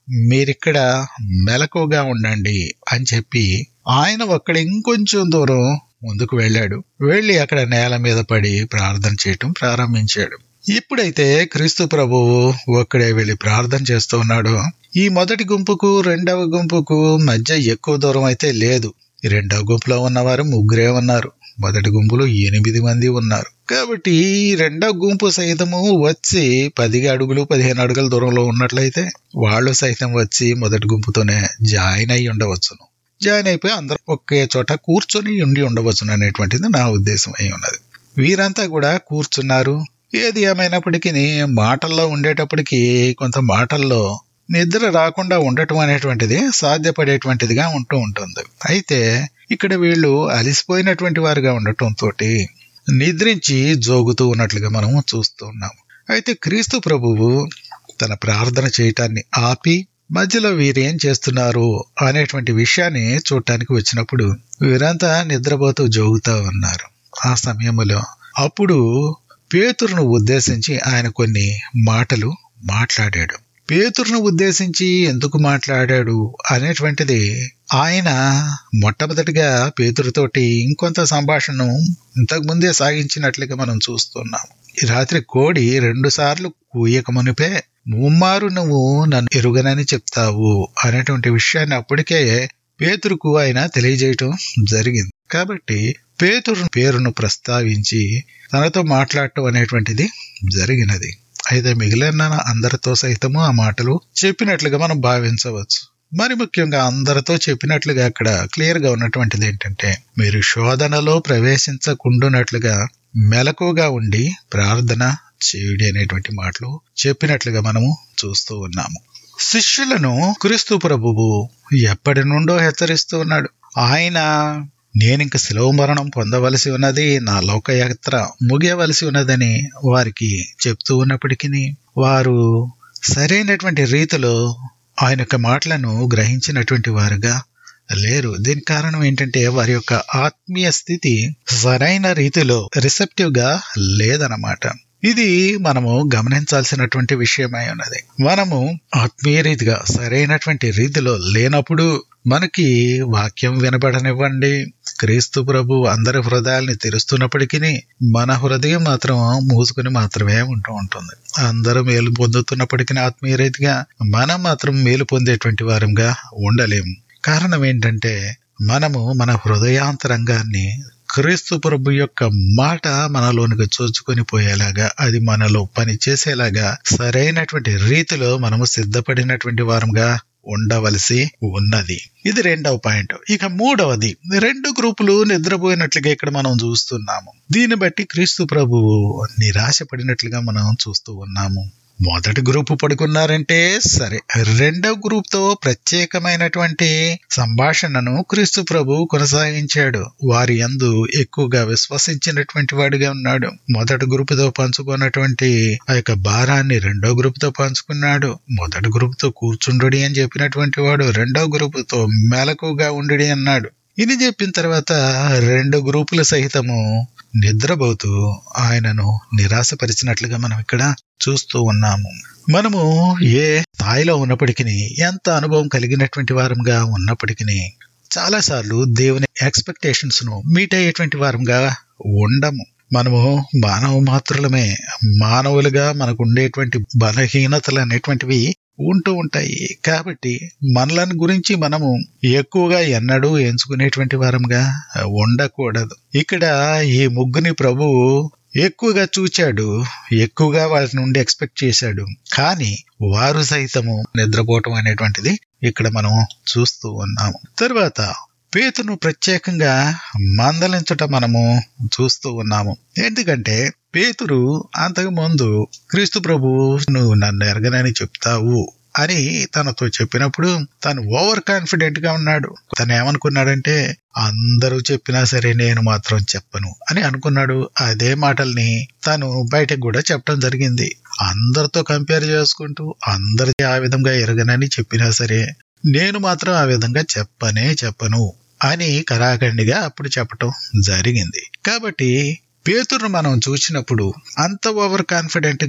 మీరిక్కడ మెలకుగా ఉండండి అని చెప్పి ఆయన ఒక్కడ ఇంకొంచెం దూరం ముందుకు వెళ్ళాడు వెళ్ళి అక్కడ నేల మీద పడి ప్రార్థన చేయటం ప్రారంభించాడు ఇప్పుడైతే క్రీస్తు ప్రభువు ఒక్కడే వెళ్ళి ప్రార్థన చేస్తూ ఉన్నాడు ఈ మొదటి గుంపుకు రెండవ గుంపుకు మధ్య ఎక్కువ దూరం అయితే లేదు ఈ రెండవ గుంపులో ఉన్నవారు ముగ్గురే ఉన్నారు మొదటి గుంపులో ఎనిమిది మంది ఉన్నారు కాబట్టి ఈ రెండవ గుంపు సైతము వచ్చి పది అడుగులు పదిహేను అడుగుల దూరంలో ఉన్నట్లయితే వాళ్ళు సైతం వచ్చి మొదటి గుంపుతోనే జాయిన్ అయి ఉండవచ్చును జాయిన్ అయిపోయి అందరూ ఒకే చోట కూర్చొని ఉండి ఉండవచ్చును అనేటువంటిది నా ఉద్దేశం అయి ఉన్నది వీరంతా కూడా కూర్చున్నారు ఏది ఏమైనప్పటికీ మాటల్లో ఉండేటప్పటికి కొంత మాటల్లో నిద్ర రాకుండా ఉండటం అనేటువంటిది సాధ్యపడేటువంటిదిగా ఉంటూ ఉంటుంది అయితే ఇక్కడ వీళ్ళు అలిసిపోయినటువంటి వారుగా ఉండటం తోటి నిద్రించి జోగుతూ ఉన్నట్లుగా మనము చూస్తూ ఉన్నాము అయితే క్రీస్తు ప్రభువు తన ప్రార్థన చేయటాన్ని ఆపి మధ్యలో వీరేం చేస్తున్నారు అనేటువంటి విషయాన్ని చూడటానికి వచ్చినప్పుడు వీరంతా నిద్రపోతూ జోగుతూ ఉన్నారు ఆ సమయంలో అప్పుడు పేతురును ఉద్దేశించి ఆయన కొన్ని మాటలు మాట్లాడాడు పేతురును ఉద్దేశించి ఎందుకు మాట్లాడాడు అనేటువంటిది ఆయన మొట్టమొదటిగా పేతురుతోటి ఇంకొంత సంభాషణను ఇంతకు ముందే సాగించినట్లుగా మనం చూస్తున్నాం ఈ రాత్రి కోడి రెండు సార్లు కూయక మునిపే ముమ్మారు నువ్వు నన్ను ఎరుగనని చెప్తావు అనేటువంటి విషయాన్ని అప్పటికే పేతురుకు ఆయన తెలియజేయటం జరిగింది కాబట్టి పేతురు పేరును ప్రస్తావించి తనతో మాట్లాడటం అనేటువంటిది జరిగినది అయితే మిగిలిన అందరితో సైతము ఆ మాటలు చెప్పినట్లుగా మనం భావించవచ్చు మరి ముఖ్యంగా అందరితో చెప్పినట్లుగా అక్కడ క్లియర్ గా ఉన్నటువంటిది ఏంటంటే మీరు శోధనలో ప్రవేశించకుండునట్లుగా మెలకుగా ఉండి ప్రార్థన చేయుడి అనేటువంటి మాటలు చెప్పినట్లుగా మనము చూస్తూ ఉన్నాము శిష్యులను క్రీస్తు ప్రభువు ఎప్పటి నుండో హెచ్చరిస్తూ ఉన్నాడు ఆయన నేనింక శిలవ మరణం పొందవలసి ఉన్నది నా లోకయాత్ర ముగియవలసి ఉన్నదని వారికి చెప్తూ ఉన్నప్పటికీ వారు సరైనటువంటి రీతిలో ఆయన యొక్క మాటలను గ్రహించినటువంటి వారుగా లేరు దీనికి కారణం ఏంటంటే వారి యొక్క ఆత్మీయ స్థితి సరైన రీతిలో రిసెప్టివ్ గా లేదన్నమాట ఇది మనము గమనించాల్సినటువంటి విషయమై ఉన్నది మనము ఆత్మీయ రీతిగా సరైనటువంటి రీతిలో లేనప్పుడు మనకి వాక్యం వినబడనివ్వండి క్రీస్తు ప్రభు అందరి హృదయాల్ని తెరుస్తున్నప్పటికీ మన హృదయం మాత్రం మూసుకుని మాత్రమే ఉంటూ ఉంటుంది అందరూ మేలు పొందుతున్నప్పటికీ ఆత్మీయ రీతిగా మనం మాత్రం మేలు పొందేటువంటి వారంగా ఉండలేము కారణం ఏంటంటే మనము మన హృదయాంతరంగాన్ని క్రీస్తు ప్రభు యొక్క మాట మనలోనికి చోచుకొని పోయేలాగా అది మనలో పని చేసేలాగా సరైనటువంటి రీతిలో మనము సిద్ధపడినటువంటి వారంగా ఉండవలసి ఉన్నది ఇది రెండవ పాయింట్ ఇక మూడవది రెండు గ్రూపులు నిద్రపోయినట్లుగా ఇక్కడ మనం చూస్తున్నాము దీన్ని బట్టి క్రీస్తు ప్రభువు నిరాశపడినట్లుగా మనం చూస్తూ ఉన్నాము మొదటి గ్రూపు పడుకున్నారంటే సరే రెండవ గ్రూప్ తో ప్రత్యేకమైనటువంటి సంభాషణను క్రీస్తు ప్రభు కొనసాగించాడు వారి యందు ఎక్కువగా విశ్వసించినటువంటి వాడిగా ఉన్నాడు మొదటి గ్రూప్ తో పంచుకున్నటువంటి ఆ యొక్క భారాన్ని రెండో గ్రూప్ తో పంచుకున్నాడు మొదటి గ్రూప్ తో కూర్చుండు అని చెప్పినటువంటి వాడు రెండో గ్రూప్ తో మెలకుగా ఉండు అన్నాడు ఇది చెప్పిన తర్వాత రెండు గ్రూపుల సహితము నిద్రపోతూ ఆయనను నిరాశపరిచినట్లుగా మనం ఇక్కడ చూస్తూ ఉన్నాము మనము ఏ స్థాయిలో ఉన్నప్పటికీ ఎంత అనుభవం కలిగినటువంటి వారంగా ఉన్నప్పటికీ చాలాసార్లు దేవుని ఎక్స్పెక్టేషన్స్ ను మీట్ అయ్యేటువంటి వారంగా ఉండము మనము మానవ మాత్రులమే మానవులుగా మనకు ఉండేటువంటి బలహీనతలు అనేటువంటివి ఉంటూ ఉంటాయి కాబట్టి మనలను గురించి మనము ఎక్కువగా ఎన్నడూ ఎంచుకునేటువంటి వారంగా ఉండకూడదు ఇక్కడ ఈ ముగ్గుని ప్రభువు ఎక్కువగా చూచాడు ఎక్కువగా వాళ్ళ నుండి ఎక్స్పెక్ట్ చేశాడు కానీ వారు సైతము నిద్రపోవటం అనేటువంటిది ఇక్కడ మనం చూస్తూ ఉన్నాము తర్వాత పేతును ప్రత్యేకంగా మందలించట మనము చూస్తూ ఉన్నాము ఎందుకంటే పేతురు అంతకు ముందు క్రీస్తు ప్రభు నువ్వు నన్ను ఎరగనని చెప్తావు అని తనతో చెప్పినప్పుడు తను ఓవర్ కాన్ఫిడెంట్ గా ఉన్నాడు తను ఏమనుకున్నాడంటే అందరూ చెప్పినా సరే నేను మాత్రం చెప్పను అని అనుకున్నాడు అదే మాటల్ని తను బయటకు కూడా చెప్పడం జరిగింది అందరితో కంపేర్ చేసుకుంటూ అందరికీ ఆ విధంగా ఎరగనని చెప్పినా సరే నేను మాత్రం ఆ విధంగా చెప్పనే చెప్పను అని కరాఖండిగా అప్పుడు చెప్పటం జరిగింది కాబట్టి పేతురును మనం చూసినప్పుడు అంత ఓవర్ కాన్ఫిడెంట్ గా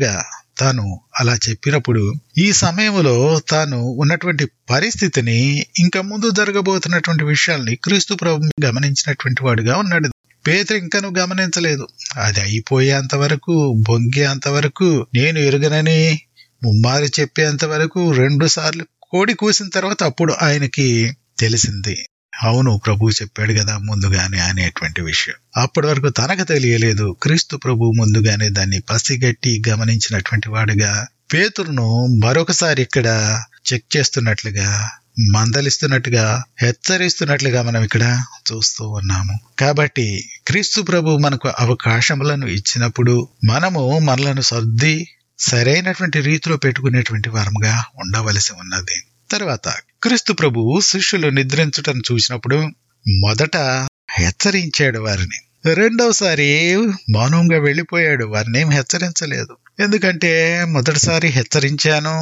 తాను అలా చెప్పినప్పుడు ఈ సమయంలో తాను ఉన్నటువంటి పరిస్థితిని ఇంకా ముందు జరగబోతున్నటువంటి విషయాల్ని క్రీస్తు ప్రభు గమనించినటువంటి వాడుగా ఉన్నాడు పేదరు ఇంకను గమనించలేదు అది అయిపోయేంత వరకు బొంగేంత వరకు నేను ఎరుగనని ముమ్మారి చెప్పేంత వరకు రెండు సార్లు కోడి కూసిన తర్వాత అప్పుడు ఆయనకి తెలిసింది అవును ప్రభు చెప్పాడు కదా ముందుగానే అనేటువంటి విషయం అప్పటి వరకు తనకు తెలియలేదు క్రీస్తు ప్రభు ముందుగానే దాన్ని పసిగట్టి గమనించినటువంటి వాడుగా పేతురును మరొకసారి ఇక్కడ చెక్ చేస్తున్నట్లుగా మందలిస్తున్నట్టుగా హెచ్చరిస్తున్నట్లుగా మనం ఇక్కడ చూస్తూ ఉన్నాము కాబట్టి క్రీస్తు ప్రభు మనకు అవకాశములను ఇచ్చినప్పుడు మనము మనలను సర్ది సరైనటువంటి రీతిలో పెట్టుకునేటువంటి వారముగా ఉండవలసి ఉన్నది తర్వాత క్రీస్తు ప్రభు శిష్యులు నిద్రించటం చూసినప్పుడు మొదట హెచ్చరించాడు వారిని రెండవసారి మౌనంగా వెళ్ళిపోయాడు వారిని ఏం హెచ్చరించలేదు ఎందుకంటే మొదటిసారి హెచ్చరించాను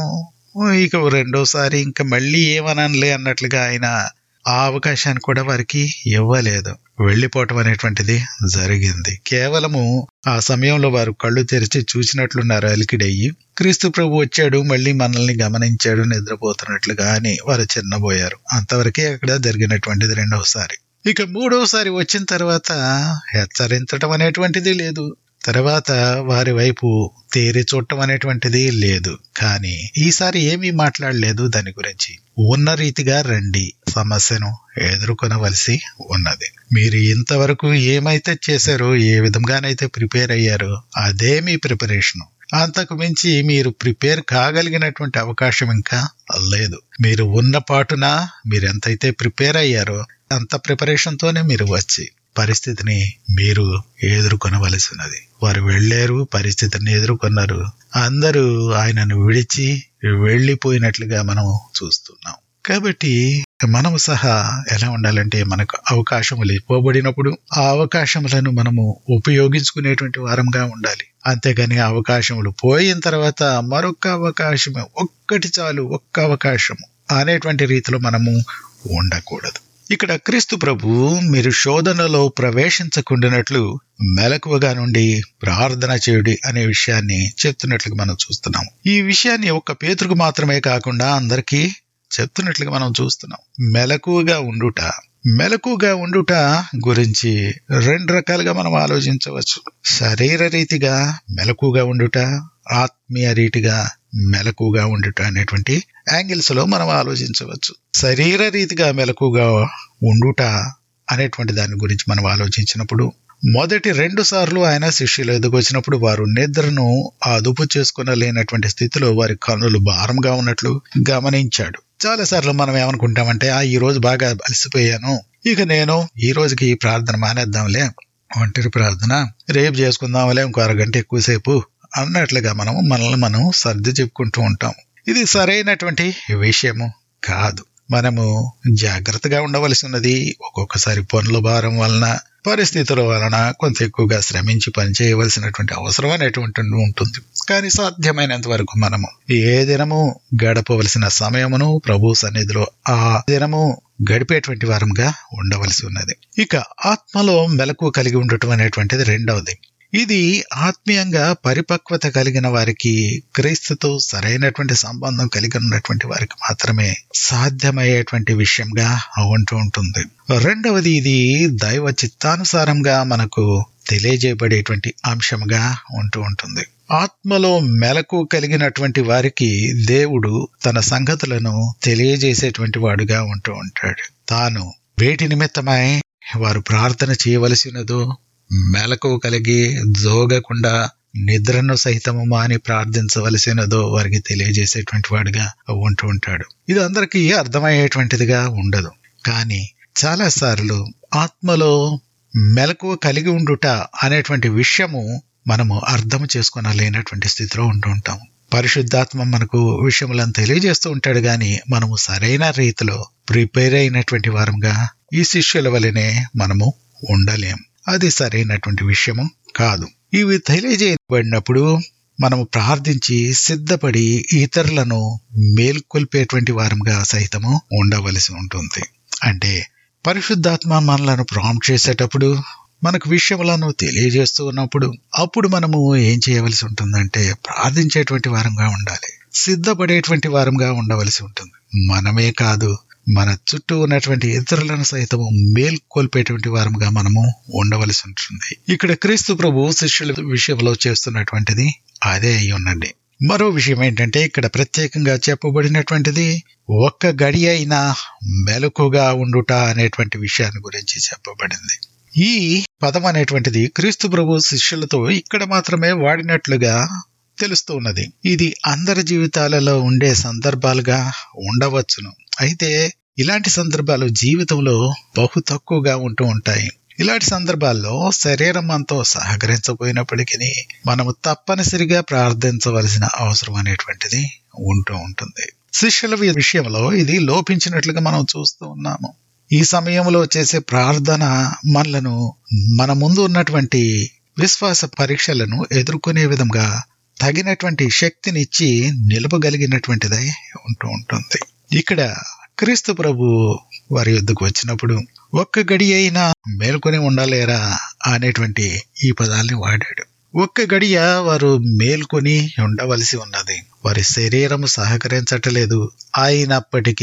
ఇక రెండోసారి ఇంకా మళ్ళీ ఏమనలే అన్నట్లుగా ఆయన ఆ అవకాశాన్ని కూడా వారికి ఇవ్వలేదు వెళ్లిపోవటం అనేటువంటిది జరిగింది కేవలము ఆ సమయంలో వారు కళ్ళు తెరిచి చూసినట్లున్నారు అలికిడయ్యి క్రీస్తు ప్రభు వచ్చాడు మళ్ళీ మనల్ని గమనించాడు నిద్రపోతున్నట్లుగా అని వారు చిన్నబోయారు అంతవరకే అక్కడ జరిగినటువంటిది రెండవసారి ఇక మూడవసారి వచ్చిన తర్వాత హెచ్చరించటం అనేటువంటిది లేదు తర్వాత వారి వైపు తేరి చూడటం అనేటువంటిది లేదు కానీ ఈసారి ఏమీ మాట్లాడలేదు దాని గురించి ఉన్న రీతిగా రండి సమస్యను ఎదుర్కొనవలసి ఉన్నది మీరు ఇంతవరకు ఏమైతే చేశారో ఏ విధంగానైతే ప్రిపేర్ అయ్యారో అదే మీ ప్రిపరేషన్ అంతకు మించి మీరు ప్రిపేర్ కాగలిగినటువంటి అవకాశం ఇంకా లేదు మీరు ఉన్న పాటున మీరు ఎంతైతే ప్రిపేర్ అయ్యారో అంత ప్రిపరేషన్ తోనే మీరు వచ్చి పరిస్థితిని మీరు ఎదుర్కొనవలసినది వారు వెళ్లారు పరిస్థితిని ఎదుర్కొన్నారు అందరూ ఆయనను విడిచి వెళ్లిపోయినట్లుగా మనం చూస్తున్నాం కాబట్టి మనము సహా ఎలా ఉండాలంటే మనకు అవకాశములు ఇవ్వబడినప్పుడు ఆ అవకాశములను మనము ఉపయోగించుకునేటువంటి వారంగా ఉండాలి అంతేగాని అవకాశములు పోయిన తర్వాత మరొక అవకాశం ఒక్కటి చాలు ఒక్క అవకాశము అనేటువంటి రీతిలో మనము ఉండకూడదు ఇక్కడ క్రీస్తు ప్రభు మీరు శోధనలో ప్రవేశించకుండానట్లు మెలకువగా నుండి ప్రార్థన చేయుడి అనే విషయాన్ని చెప్తున్నట్లుగా మనం చూస్తున్నాం ఈ విషయాన్ని ఒక్క పేతురుకు మాత్రమే కాకుండా అందరికీ చెప్తున్నట్లుగా మనం చూస్తున్నాం మెలకువగా ఉండుట మెలకుగా ఉండుట గురించి రెండు రకాలుగా మనం ఆలోచించవచ్చు శరీర రీతిగా మెలకుగా ఉండుట ఆత్మీయ రీతిగా మెలకుగా ఉండుట అనేటువంటి యాంగిల్స్ లో మనం ఆలోచించవచ్చు శరీర రీతిగా మెలకుగా ఉండుట అనేటువంటి దాని గురించి మనం ఆలోచించినప్పుడు మొదటి రెండు సార్లు ఆయన శిష్యులు ఎదుగొచ్చినప్పుడు వారు నిద్రను అదుపు చేసుకునలేనటువంటి స్థితిలో వారి కన్నులు భారంగా ఉన్నట్లు గమనించాడు చాలా సార్లు మనం ఏమనుకుంటామంటే ఆ ఈ రోజు బాగా అలసిపోయాను ఇక నేను ఈ రోజుకి ఈ ప్రార్థన మానేద్దాంలే ఒంటరి ప్రార్థన రేపు చేసుకుందాంలే ఇంకో అరగంట ఎక్కువసేపు అన్నట్లుగా మనం మనల్ని మనం సర్ది చెప్పుకుంటూ ఉంటాం ఇది సరైనటువంటి విషయము కాదు మనము జాగ్రత్తగా ఉండవలసి ఉన్నది ఒక్కొక్కసారి పనుల భారం వలన పరిస్థితుల వలన కొంత ఎక్కువగా శ్రమించి పనిచేయవలసినటువంటి అవసరం అనేటువంటి ఉంటుంది కానీ సాధ్యమైనంత వరకు మనము ఏ దినము గడపవలసిన సమయమును ప్రభు సన్నిధిలో ఆ దినము గడిపేటువంటి వారంగా ఉండవలసి ఉన్నది ఇక ఆత్మలో మెలకు కలిగి ఉండటం అనేటువంటిది రెండవది ఇది ఆత్మీయంగా పరిపక్వత కలిగిన వారికి క్రీస్తుతో సరైనటువంటి సంబంధం కలిగి ఉన్నటువంటి వారికి మాత్రమే సాధ్యమయ్యేటువంటి విషయంగా ఉంటూ ఉంటుంది రెండవది ఇది దైవ చిత్తానుసారంగా మనకు తెలియజేయబడేటువంటి అంశంగా ఉంటూ ఉంటుంది ఆత్మలో మెలకు కలిగినటువంటి వారికి దేవుడు తన సంగతులను తెలియజేసేటువంటి వాడుగా ఉంటూ ఉంటాడు తాను వేటి నిమిత్తమై వారు ప్రార్థన చేయవలసినదో మెలకు కలిగి జోగకుండా నిద్రను సహితము మాని ప్రార్థించవలసినదో వారికి తెలియజేసేటువంటి వాడుగా ఉంటూ ఉంటాడు ఇది అందరికీ అర్థమయ్యేటువంటిదిగా ఉండదు కానీ చాలా సార్లు ఆత్మలో మెలకు కలిగి ఉండుట అనేటువంటి విషయము మనము అర్థం చేసుకునలేనటువంటి స్థితిలో ఉంటూ ఉంటాం పరిశుద్ధాత్మ మనకు విషయములను తెలియజేస్తూ ఉంటాడు గాని మనము సరైన రీతిలో ప్రిపేర్ అయినటువంటి వారంగా ఈ శిష్యుల వలనే మనము ఉండలేం అది సరైనటువంటి విషయము కాదు ఇవి తెలియజేయబడినప్పుడు మనము ప్రార్థించి సిద్ధపడి ఇతరులను మేల్కొల్పేటువంటి వారంగా సైతము ఉండవలసి ఉంటుంది అంటే పరిశుద్ధాత్మ మనలను ప్రాంప్ట్ చేసేటప్పుడు మనకు విషయములను తెలియజేస్తూ ఉన్నప్పుడు అప్పుడు మనము ఏం చేయవలసి ఉంటుందంటే ప్రార్థించేటువంటి వారంగా ఉండాలి సిద్ధపడేటువంటి వారంగా ఉండవలసి ఉంటుంది మనమే కాదు మన చుట్టూ ఉన్నటువంటి ఇతరులను సైతము మేల్కొల్పేటువంటి వారంగా మనము ఉండవలసి ఉంటుంది ఇక్కడ క్రీస్తు ప్రభు శిష్యుల విషయంలో చేస్తున్నటువంటిది అదే అయి ఉండండి మరో విషయం ఏంటంటే ఇక్కడ ప్రత్యేకంగా చెప్పబడినటువంటిది ఒక్క గడి అయినా మెలకుగా ఉండుట అనేటువంటి విషయాన్ని గురించి చెప్పబడింది ఈ పదం అనేటువంటిది క్రీస్తు ప్రభు శిష్యులతో ఇక్కడ మాత్రమే వాడినట్లుగా తెలుస్తూ ఉన్నది ఇది అందరి జీవితాలలో ఉండే సందర్భాలుగా ఉండవచ్చును అయితే ఇలాంటి సందర్భాలు జీవితంలో బహు తక్కువగా ఉంటూ ఉంటాయి ఇలాంటి సందర్భాల్లో శరీరం అంతో సహకరించకపోయినప్పటికీ మనము తప్పనిసరిగా ప్రార్థించవలసిన అవసరం అనేటువంటిది ఉంటూ ఉంటుంది శిష్యుల విషయంలో ఇది లోపించినట్లుగా మనం చూస్తూ ఉన్నాము ఈ సమయంలో చేసే ప్రార్థన మనలను మన ముందు ఉన్నటువంటి విశ్వాస పరీక్షలను ఎదుర్కొనే విధంగా తగినటువంటి శక్తినిచ్చి నిలపగలిగినటువంటిదై ఉంటూ ఉంటుంది ఇక్కడ క్రీస్తు ప్రభు వారి యుద్ధకు వచ్చినప్పుడు ఒక్క గడి అయినా మేల్కొని ఉండాలేరా అనేటువంటి ఈ పదాల్ని వాడాడు ఒక్క గడియ వారు మేల్కొని ఉండవలసి ఉన్నది వారి శరీరం సహకరించటలేదు అయినప్పటికీ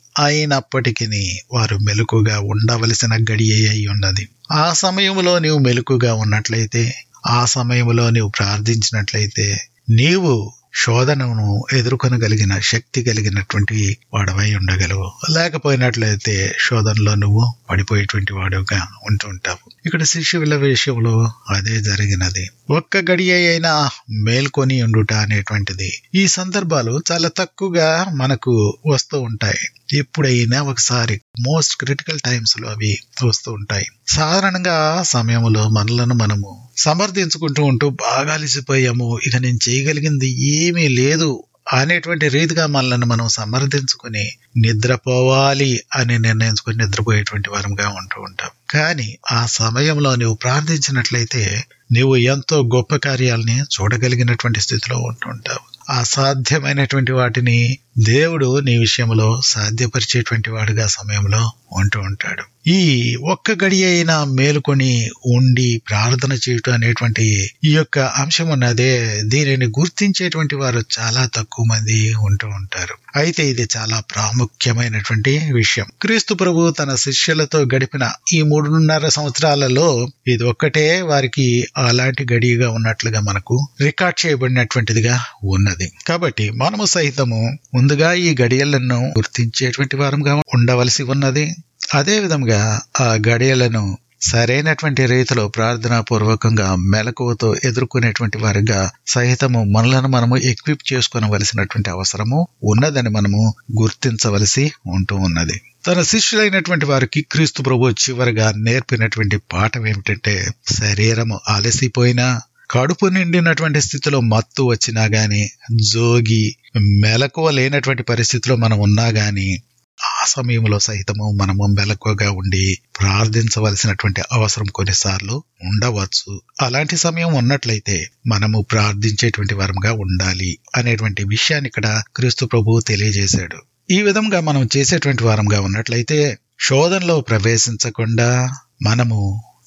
అయినప్పటికీ వారు మెలకుగా ఉండవలసిన గడియ అయి ఉన్నది ఆ సమయంలో నీవు మెలకుగా ఉన్నట్లయితే ఆ సమయంలో నీవు ప్రార్థించినట్లయితే నీవు శోధనను ఎదుర్కొనగలిగిన శక్తి కలిగినటువంటి వాడవై ఉండగలవు లేకపోయినట్లయితే శోధనలో నువ్వు పడిపోయేటువంటి వాడుగా ఉంటూ ఉంటావు ఇక్కడ శిష్యుల విషయంలో అదే జరిగినది ఒక్క గడియ అయినా మేల్కొని ఉండుట అనేటువంటిది ఈ సందర్భాలు చాలా తక్కువగా మనకు వస్తూ ఉంటాయి ఎప్పుడైనా ఒకసారి మోస్ట్ క్రిటికల్ టైమ్స్ లో అవి వస్తూ ఉంటాయి సాధారణంగా సమయంలో మనలను మనము సమర్థించుకుంటూ ఉంటూ బాగా అలసిపోయాము ఇక నేను చేయగలిగింది ఏమీ లేదు అనేటువంటి రీతిగా మనల్ని మనం సమర్థించుకుని నిద్రపోవాలి అని నిర్ణయించుకుని నిద్రపోయేటువంటి వారంగా ఉంటూ ఉంటాం కానీ ఆ సమయంలో నువ్వు ప్రార్థించినట్లయితే నీవు ఎంతో గొప్ప కార్యాలని చూడగలిగినటువంటి స్థితిలో ఉంటూ ఉంటావు అసాధ్యమైనటువంటి వాటిని దేవుడు నీ విషయంలో సాధ్యపరిచేటువంటి వాడుగా సమయంలో ఉంటూ ఉంటాడు ఈ ఒక్క గడి అయినా మేలుకొని ఉండి ప్రార్థన చేయటం అనేటువంటి ఈ యొక్క అంశం ఉన్నదే దీనిని గుర్తించేటువంటి వారు చాలా తక్కువ మంది ఉంటూ ఉంటారు అయితే ఇది చాలా ప్రాముఖ్యమైనటువంటి విషయం క్రీస్తు ప్రభు తన శిష్యులతో గడిపిన ఈ మూడున్నర సంవత్సరాలలో ఇది ఒక్కటే వారికి అలాంటి గడియగా ఉన్నట్లుగా మనకు రికార్డ్ చేయబడినటువంటిదిగా ఉన్నది కాబట్టి మనము సైతము ముందుగా ఈ గడియలను గుర్తించేటువంటి వారంగా ఉండవలసి ఉన్నది అదే విధంగా ఆ గడియలను సరైనటువంటి రీతిలో ప్రార్థనా పూర్వకంగా మెలకువతో ఎదుర్కొనేటువంటి వారిగా సహితము మనలను మనము ఎక్విప్ చేసుకునవలసినటువంటి అవసరము ఉన్నదని మనము గుర్తించవలసి ఉంటూ ఉన్నది తన శిష్యులైనటువంటి వారికి క్రీస్తు ప్రభు చివరిగా నేర్పినటువంటి పాఠం ఏమిటంటే శరీరము అలసిపోయినా కడుపు నిండినటువంటి స్థితిలో మత్తు వచ్చినా గాని జోగి మెలకువ లేనటువంటి పరిస్థితిలో మనం ఉన్నా గాని ఆ సమయంలో సహితము మనము మెలకువగా ఉండి ప్రార్థించవలసినటువంటి అవసరం కొన్నిసార్లు ఉండవచ్చు అలాంటి సమయం ఉన్నట్లయితే మనము ప్రార్థించేటువంటి వరంగా ఉండాలి అనేటువంటి విషయాన్ని ఇక్కడ క్రీస్తు ప్రభువు తెలియజేశాడు ఈ విధంగా మనం చేసేటువంటి వారంగా ఉన్నట్లయితే శోధనలో ప్రవేశించకుండా మనము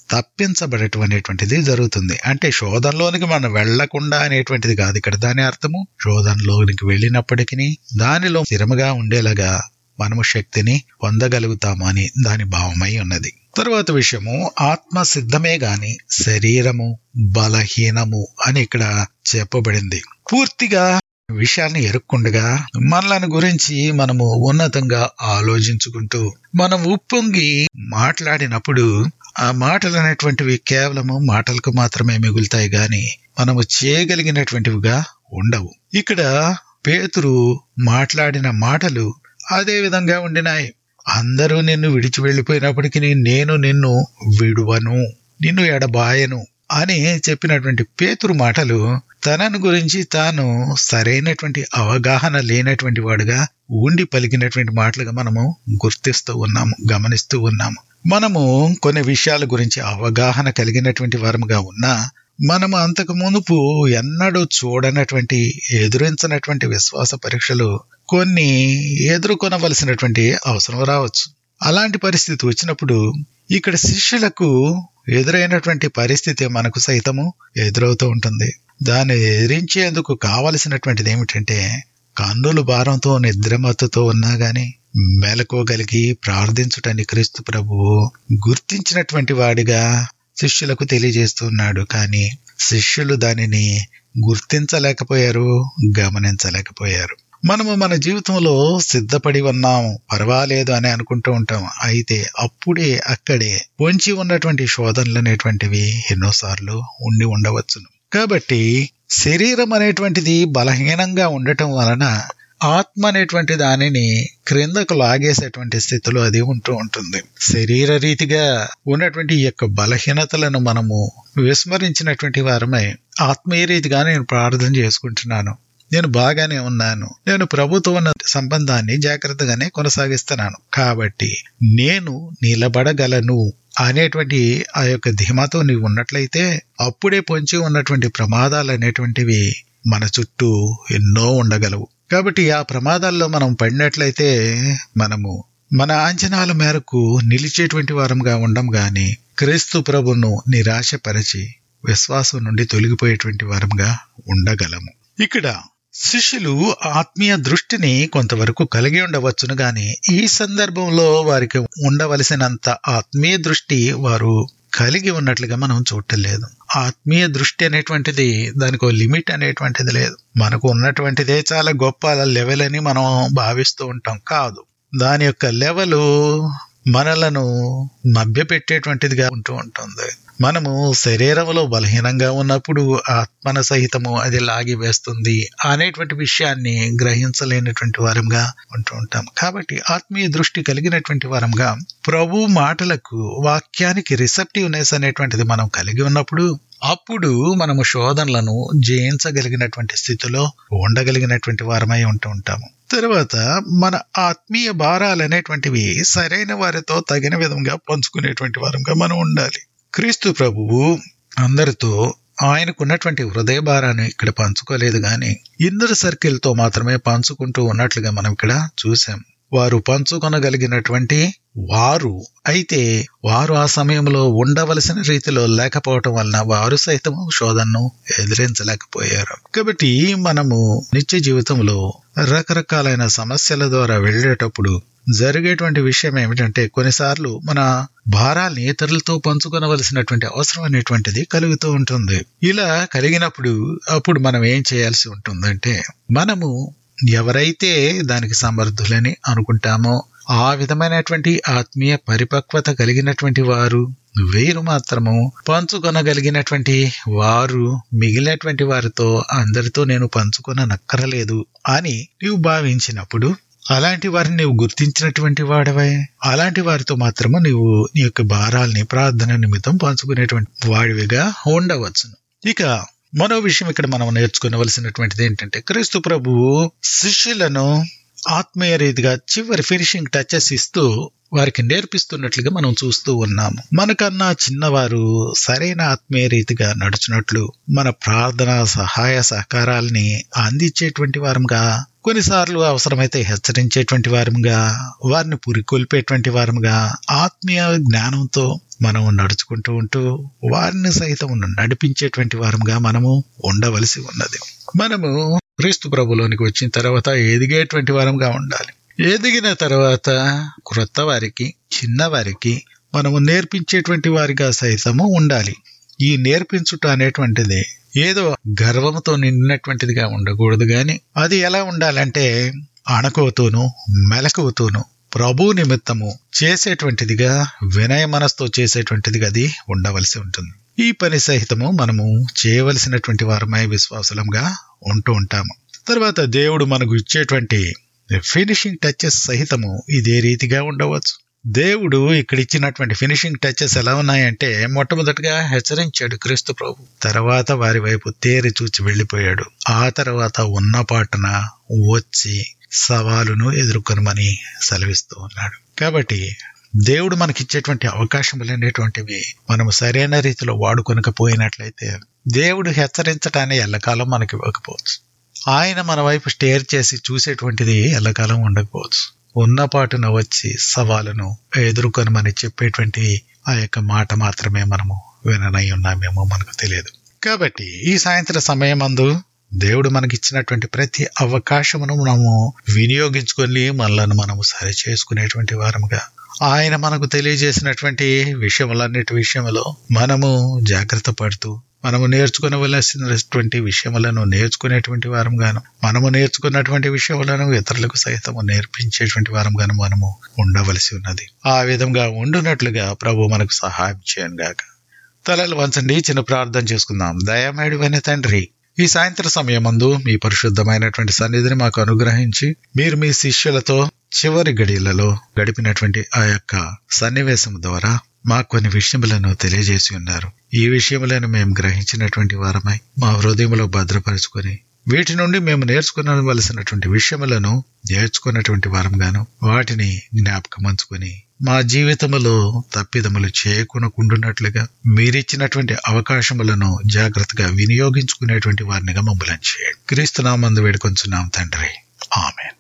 తప్పించబడేటువంటిది జరుగుతుంది అంటే శోధనలోనికి మనం వెళ్లకుండా అనేటువంటిది కాదు ఇక్కడ దాని అర్థము శోధనలోనికి వెళ్ళినప్పటికీ దానిలో స్థిరముగా ఉండేలాగా మనము శక్తిని పొందగలుగుతాము అని దాని భావమై ఉన్నది తరువాత విషయము ఆత్మ సిద్ధమే గాని శరీరము బలహీనము అని ఇక్కడ చెప్పబడింది పూర్తిగా విషయాన్ని ఎరుక్కుండగా మనలను గురించి మనము ఉన్నతంగా ఆలోచించుకుంటూ మనం ఉప్పొంగి మాట్లాడినప్పుడు ఆ మాటలు అనేటువంటివి కేవలము మాటలకు మాత్రమే మిగులుతాయి గాని మనము చేయగలిగినటువంటివిగా ఉండవు ఇక్కడ పేతురు మాట్లాడిన మాటలు అదే విధంగా ఉండినాయి అందరూ నిన్ను విడిచి వెళ్ళిపోయినప్పటికీ నేను నిన్ను విడువను నిన్ను ఎడబాయను అని చెప్పినటువంటి పేతురు మాటలు తనను గురించి తాను సరైనటువంటి అవగాహన లేనటువంటి వాడుగా ఉండి పలికినటువంటి మాటలుగా మనము గుర్తిస్తూ ఉన్నాము గమనిస్తూ ఉన్నాము మనము కొన్ని విషయాల గురించి అవగాహన కలిగినటువంటి వారముగా ఉన్నా మనము అంతకు మునుపు ఎన్నడూ చూడనటువంటి ఎదురించినటువంటి విశ్వాస పరీక్షలు కొన్ని ఎదుర్కొనవలసినటువంటి అవసరం రావచ్చు అలాంటి పరిస్థితి వచ్చినప్పుడు ఇక్కడ శిష్యులకు ఎదురైనటువంటి పరిస్థితి మనకు సైతము ఎదురవుతూ ఉంటుంది దాన్ని ఎదిరించేందుకు కావలసినటువంటిది ఏమిటంటే కన్నులు భారంతో నిద్రమత్తుతో ఉన్నా గాని మెలకోగలిగి ప్రార్థించుటని క్రీస్తు ప్రభువు గుర్తించినటువంటి వాడిగా శిష్యులకు తెలియజేస్తున్నాడు కానీ శిష్యులు దానిని గుర్తించలేకపోయారు గమనించలేకపోయారు మనము మన జీవితంలో సిద్ధపడి ఉన్నాము పర్వాలేదు అని అనుకుంటూ ఉంటాం అయితే అప్పుడే అక్కడే పొంచి ఉన్నటువంటి శోధనలు అనేటువంటివి ఎన్నోసార్లు ఉండి ఉండవచ్చును కాబట్టి శరీరం అనేటువంటిది బలహీనంగా ఉండటం వలన ఆత్మ అనేటువంటి దానిని క్రిందకు లాగేసేటువంటి స్థితిలో అది ఉంటూ ఉంటుంది శరీర రీతిగా ఉన్నటువంటి ఈ యొక్క బలహీనతలను మనము విస్మరించినటువంటి వారమై ఆత్మీయ రీతిగా నేను ప్రార్థన చేసుకుంటున్నాను నేను బాగానే ఉన్నాను నేను ప్రభుతో ఉన్న సంబంధాన్ని జాగ్రత్తగానే కొనసాగిస్తున్నాను కాబట్టి నేను నిలబడగలను అనేటువంటి ఆ యొక్క ధీమాతో నీవు ఉన్నట్లయితే అప్పుడే పొంచి ఉన్నటువంటి ప్రమాదాలు అనేటువంటివి మన చుట్టూ ఎన్నో ఉండగలవు కాబట్టి ఆ ప్రమాదాల్లో మనం పడినట్లయితే మనము మన అంచనాల మేరకు నిలిచేటువంటి వారంగా ఉండం గాని క్రీస్తు ప్రభును నిరాశపరిచి విశ్వాసం నుండి తొలగిపోయేటువంటి వారంగా ఉండగలము ఇక్కడ శిష్యులు ఆత్మీయ దృష్టిని కొంతవరకు కలిగి ఉండవచ్చును గాని ఈ సందర్భంలో వారికి ఉండవలసినంత ఆత్మీయ దృష్టి వారు కలిగి ఉన్నట్లుగా మనం చూడటం లేదు ఆత్మీయ దృష్టి అనేటువంటిది దానికి ఒక లిమిట్ అనేటువంటిది లేదు మనకు ఉన్నటువంటిదే చాలా గొప్ప లెవెల్ అని మనం భావిస్తూ ఉంటాం కాదు దాని యొక్క లెవెల్ మనలను మభ్యపెట్టేటువంటిదిగా ఉంటూ ఉంటుంది మనము శరీరంలో బలహీనంగా ఉన్నప్పుడు ఆత్మన సహితము అది లాగి వేస్తుంది అనేటువంటి విషయాన్ని గ్రహించలేనటువంటి వారంగా ఉంటూ ఉంటాం కాబట్టి ఆత్మీయ దృష్టి కలిగినటువంటి వారంగా ప్రభు మాటలకు వాక్యానికి రిసెప్టివ్నెస్ అనేటువంటిది మనం కలిగి ఉన్నప్పుడు అప్పుడు మనము శోధనలను జయించగలిగినటువంటి స్థితిలో ఉండగలిగినటువంటి వారమై ఉంటూ ఉంటాము తర్వాత మన ఆత్మీయ భారాలు అనేటువంటివి సరైన వారితో తగిన విధంగా పంచుకునేటువంటి వారంగా మనం ఉండాలి క్రీస్తు ప్రభువు అందరితో ఆయనకున్నటువంటి హృదయ భారాన్ని ఇక్కడ పంచుకోలేదు గాని ఇన్నర్ సర్కిల్ తో మాత్రమే పంచుకుంటూ ఉన్నట్లుగా మనం ఇక్కడ చూసాం వారు పంచుకొనగలిగినటువంటి వారు అయితే వారు ఆ సమయంలో ఉండవలసిన రీతిలో లేకపోవటం వలన వారు సైతం శోధనను ఎదిరించలేకపోయారు కాబట్టి మనము నిత్య జీవితంలో రకరకాలైన సమస్యల ద్వారా వెళ్ళేటప్పుడు జరిగేటువంటి విషయం ఏమిటంటే కొన్నిసార్లు మన భారాల్ని ఇతరులతో పంచుకొనవలసినటువంటి అవసరం అనేటువంటిది కలుగుతూ ఉంటుంది ఇలా కలిగినప్పుడు అప్పుడు మనం ఏం చేయాల్సి ఉంటుందంటే మనము ఎవరైతే దానికి సమర్థులని అనుకుంటామో ఆ విధమైనటువంటి ఆత్మీయ పరిపక్వత కలిగినటువంటి వారు వీరు మాత్రము పంచుకొనగలిగినటువంటి వారు మిగిలినటువంటి వారితో అందరితో నేను పంచుకొననక్కరలేదు అని నీవు భావించినప్పుడు అలాంటి వారిని నీవు గుర్తించినటువంటి వాడవై అలాంటి వారితో మాత్రము నీవు నీ యొక్క భారాల్ని ప్రార్థన నిమిత్తం పంచుకునేటువంటి వాడివిగా ఉండవచ్చును ఇక మరో విషయం ఇక్కడ మనం నేర్చుకోవలసినటువంటిది ఏంటంటే క్రీస్తు ప్రభువు శిష్యులను ఆత్మీయ రీతిగా చివరి ఫినిషింగ్ టచెస్ ఇస్తూ వారికి నేర్పిస్తున్నట్లుగా మనం చూస్తూ ఉన్నాము మనకన్నా చిన్నవారు సరైన ఆత్మీయ రీతిగా నడుచున్నట్లు మన ప్రార్థన సహాయ సహకారాల్ని అందించేటువంటి వారంగా కొన్నిసార్లు అవసరమైతే హెచ్చరించేటువంటి వారంగా వారిని పురికొల్పేటువంటి వారంగా ఆత్మీయ జ్ఞానంతో మనం నడుచుకుంటూ ఉంటూ వారిని సైతం నడిపించేటువంటి వారంగా మనము ఉండవలసి ఉన్నది మనము క్రీస్తు ప్రభులోనికి వచ్చిన తర్వాత ఎదిగేటువంటి వారంగా ఉండాలి ఎదిగిన తర్వాత క్రొత్త వారికి చిన్నవారికి మనము నేర్పించేటువంటి వారిగా సైతము ఉండాలి ఈ నేర్పించుట అనేటువంటిది ఏదో గర్వంతో నిండినటువంటిదిగా ఉండకూడదు గాని అది ఎలా ఉండాలంటే అణకువతోనూ మెలకువతోనూ ప్రభు నిమిత్తము చేసేటువంటిదిగా వినయ మనస్తో చేసేటువంటిదిగా అది ఉండవలసి ఉంటుంది ఈ పని సహితము మనము చేయవలసినటువంటి వారమై విశ్వాసులంగా ఉంటూ ఉంటాము తర్వాత దేవుడు మనకు ఇచ్చేటువంటి ఫినిషింగ్ టచెస్ సహితము ఇదే రీతిగా ఉండవచ్చు దేవుడు ఇక్కడ ఇచ్చినటువంటి ఫినిషింగ్ టచెస్ ఎలా ఉన్నాయంటే మొట్టమొదటిగా హెచ్చరించాడు క్రీస్తు ప్రభు తర్వాత వారి వైపు తేరి చూచి వెళ్ళిపోయాడు ఆ తర్వాత ఉన్న పాటన వచ్చి సవాలును ఎదుర్కొనమని సెలవిస్తూ ఉన్నాడు కాబట్టి దేవుడు మనకిచ్చేటువంటి అవకాశములు అనేటువంటివి మనము సరైన రీతిలో వాడుకొనకపోయినట్లయితే దేవుడు హెచ్చరించటాన్ని ఎల్లకాలం మనకి ఇవ్వకపోవచ్చు ఆయన మన వైపు స్టేర్ చేసి చూసేటువంటిది ఎల్లకాలం ఉండకపోవచ్చు ఉన్నపాటున వచ్చి సవాలును ఎదుర్కొనమని చెప్పేటువంటి ఆ యొక్క మాట మాత్రమే మనము విననై ఉన్నామేమో మనకు తెలియదు కాబట్టి ఈ సాయంత్ర సమయమందు దేవుడు మనకిచ్చినటువంటి ప్రతి అవకాశమును మనము వినియోగించుకొని మనలను మనము సరి చేసుకునేటువంటి వారముగా ఆయన మనకు తెలియజేసినటువంటి విషయములన్నిటి విషయంలో మనము జాగ్రత్త పడుతూ మనము నేర్చుకునవలసినటువంటి విషయములను నేర్చుకునేటువంటి వారం గాను మనము నేర్చుకున్నటువంటి విషయములను ఇతరులకు సైతము నేర్పించేటువంటి వారం గాను మనము ఉండవలసి ఉన్నది ఆ విధంగా ఉండునట్లుగా ప్రభు మనకు సహాయం చేయను గాక తలలు వంచండి చిన్న ప్రార్థన చేసుకుందాం దయమేడువైన తండ్రి ఈ సాయంత్ర సమయమందు మీ పరిశుద్ధమైనటువంటి సన్నిధిని మాకు అనుగ్రహించి మీరు మీ శిష్యులతో చివరి గడియలలో గడిపినటువంటి ఆ యొక్క సన్నివేశం ద్వారా మాకు కొన్ని విషయములను తెలియజేసి ఉన్నారు ఈ విషయములను మేము గ్రహించినటువంటి వారమై మా హృదయంలో భద్రపరుచుకొని వీటి నుండి మేము నేర్చుకునవలసినటువంటి విషయములను నేర్చుకున్నటువంటి వారంగాను వాటిని జ్ఞాపకం ఉంచుకొని మా జీవితములో తప్పిదములు చేయకుండానట్లుగా మీరిచ్చినటువంటి అవకాశములను జాగ్రత్తగా వినియోగించుకునేటువంటి వారినిగా మమ్మల్ని చేయండి క్రీస్తునామందు వేడుకొంచున్నాం తండ్రి ఆమెన్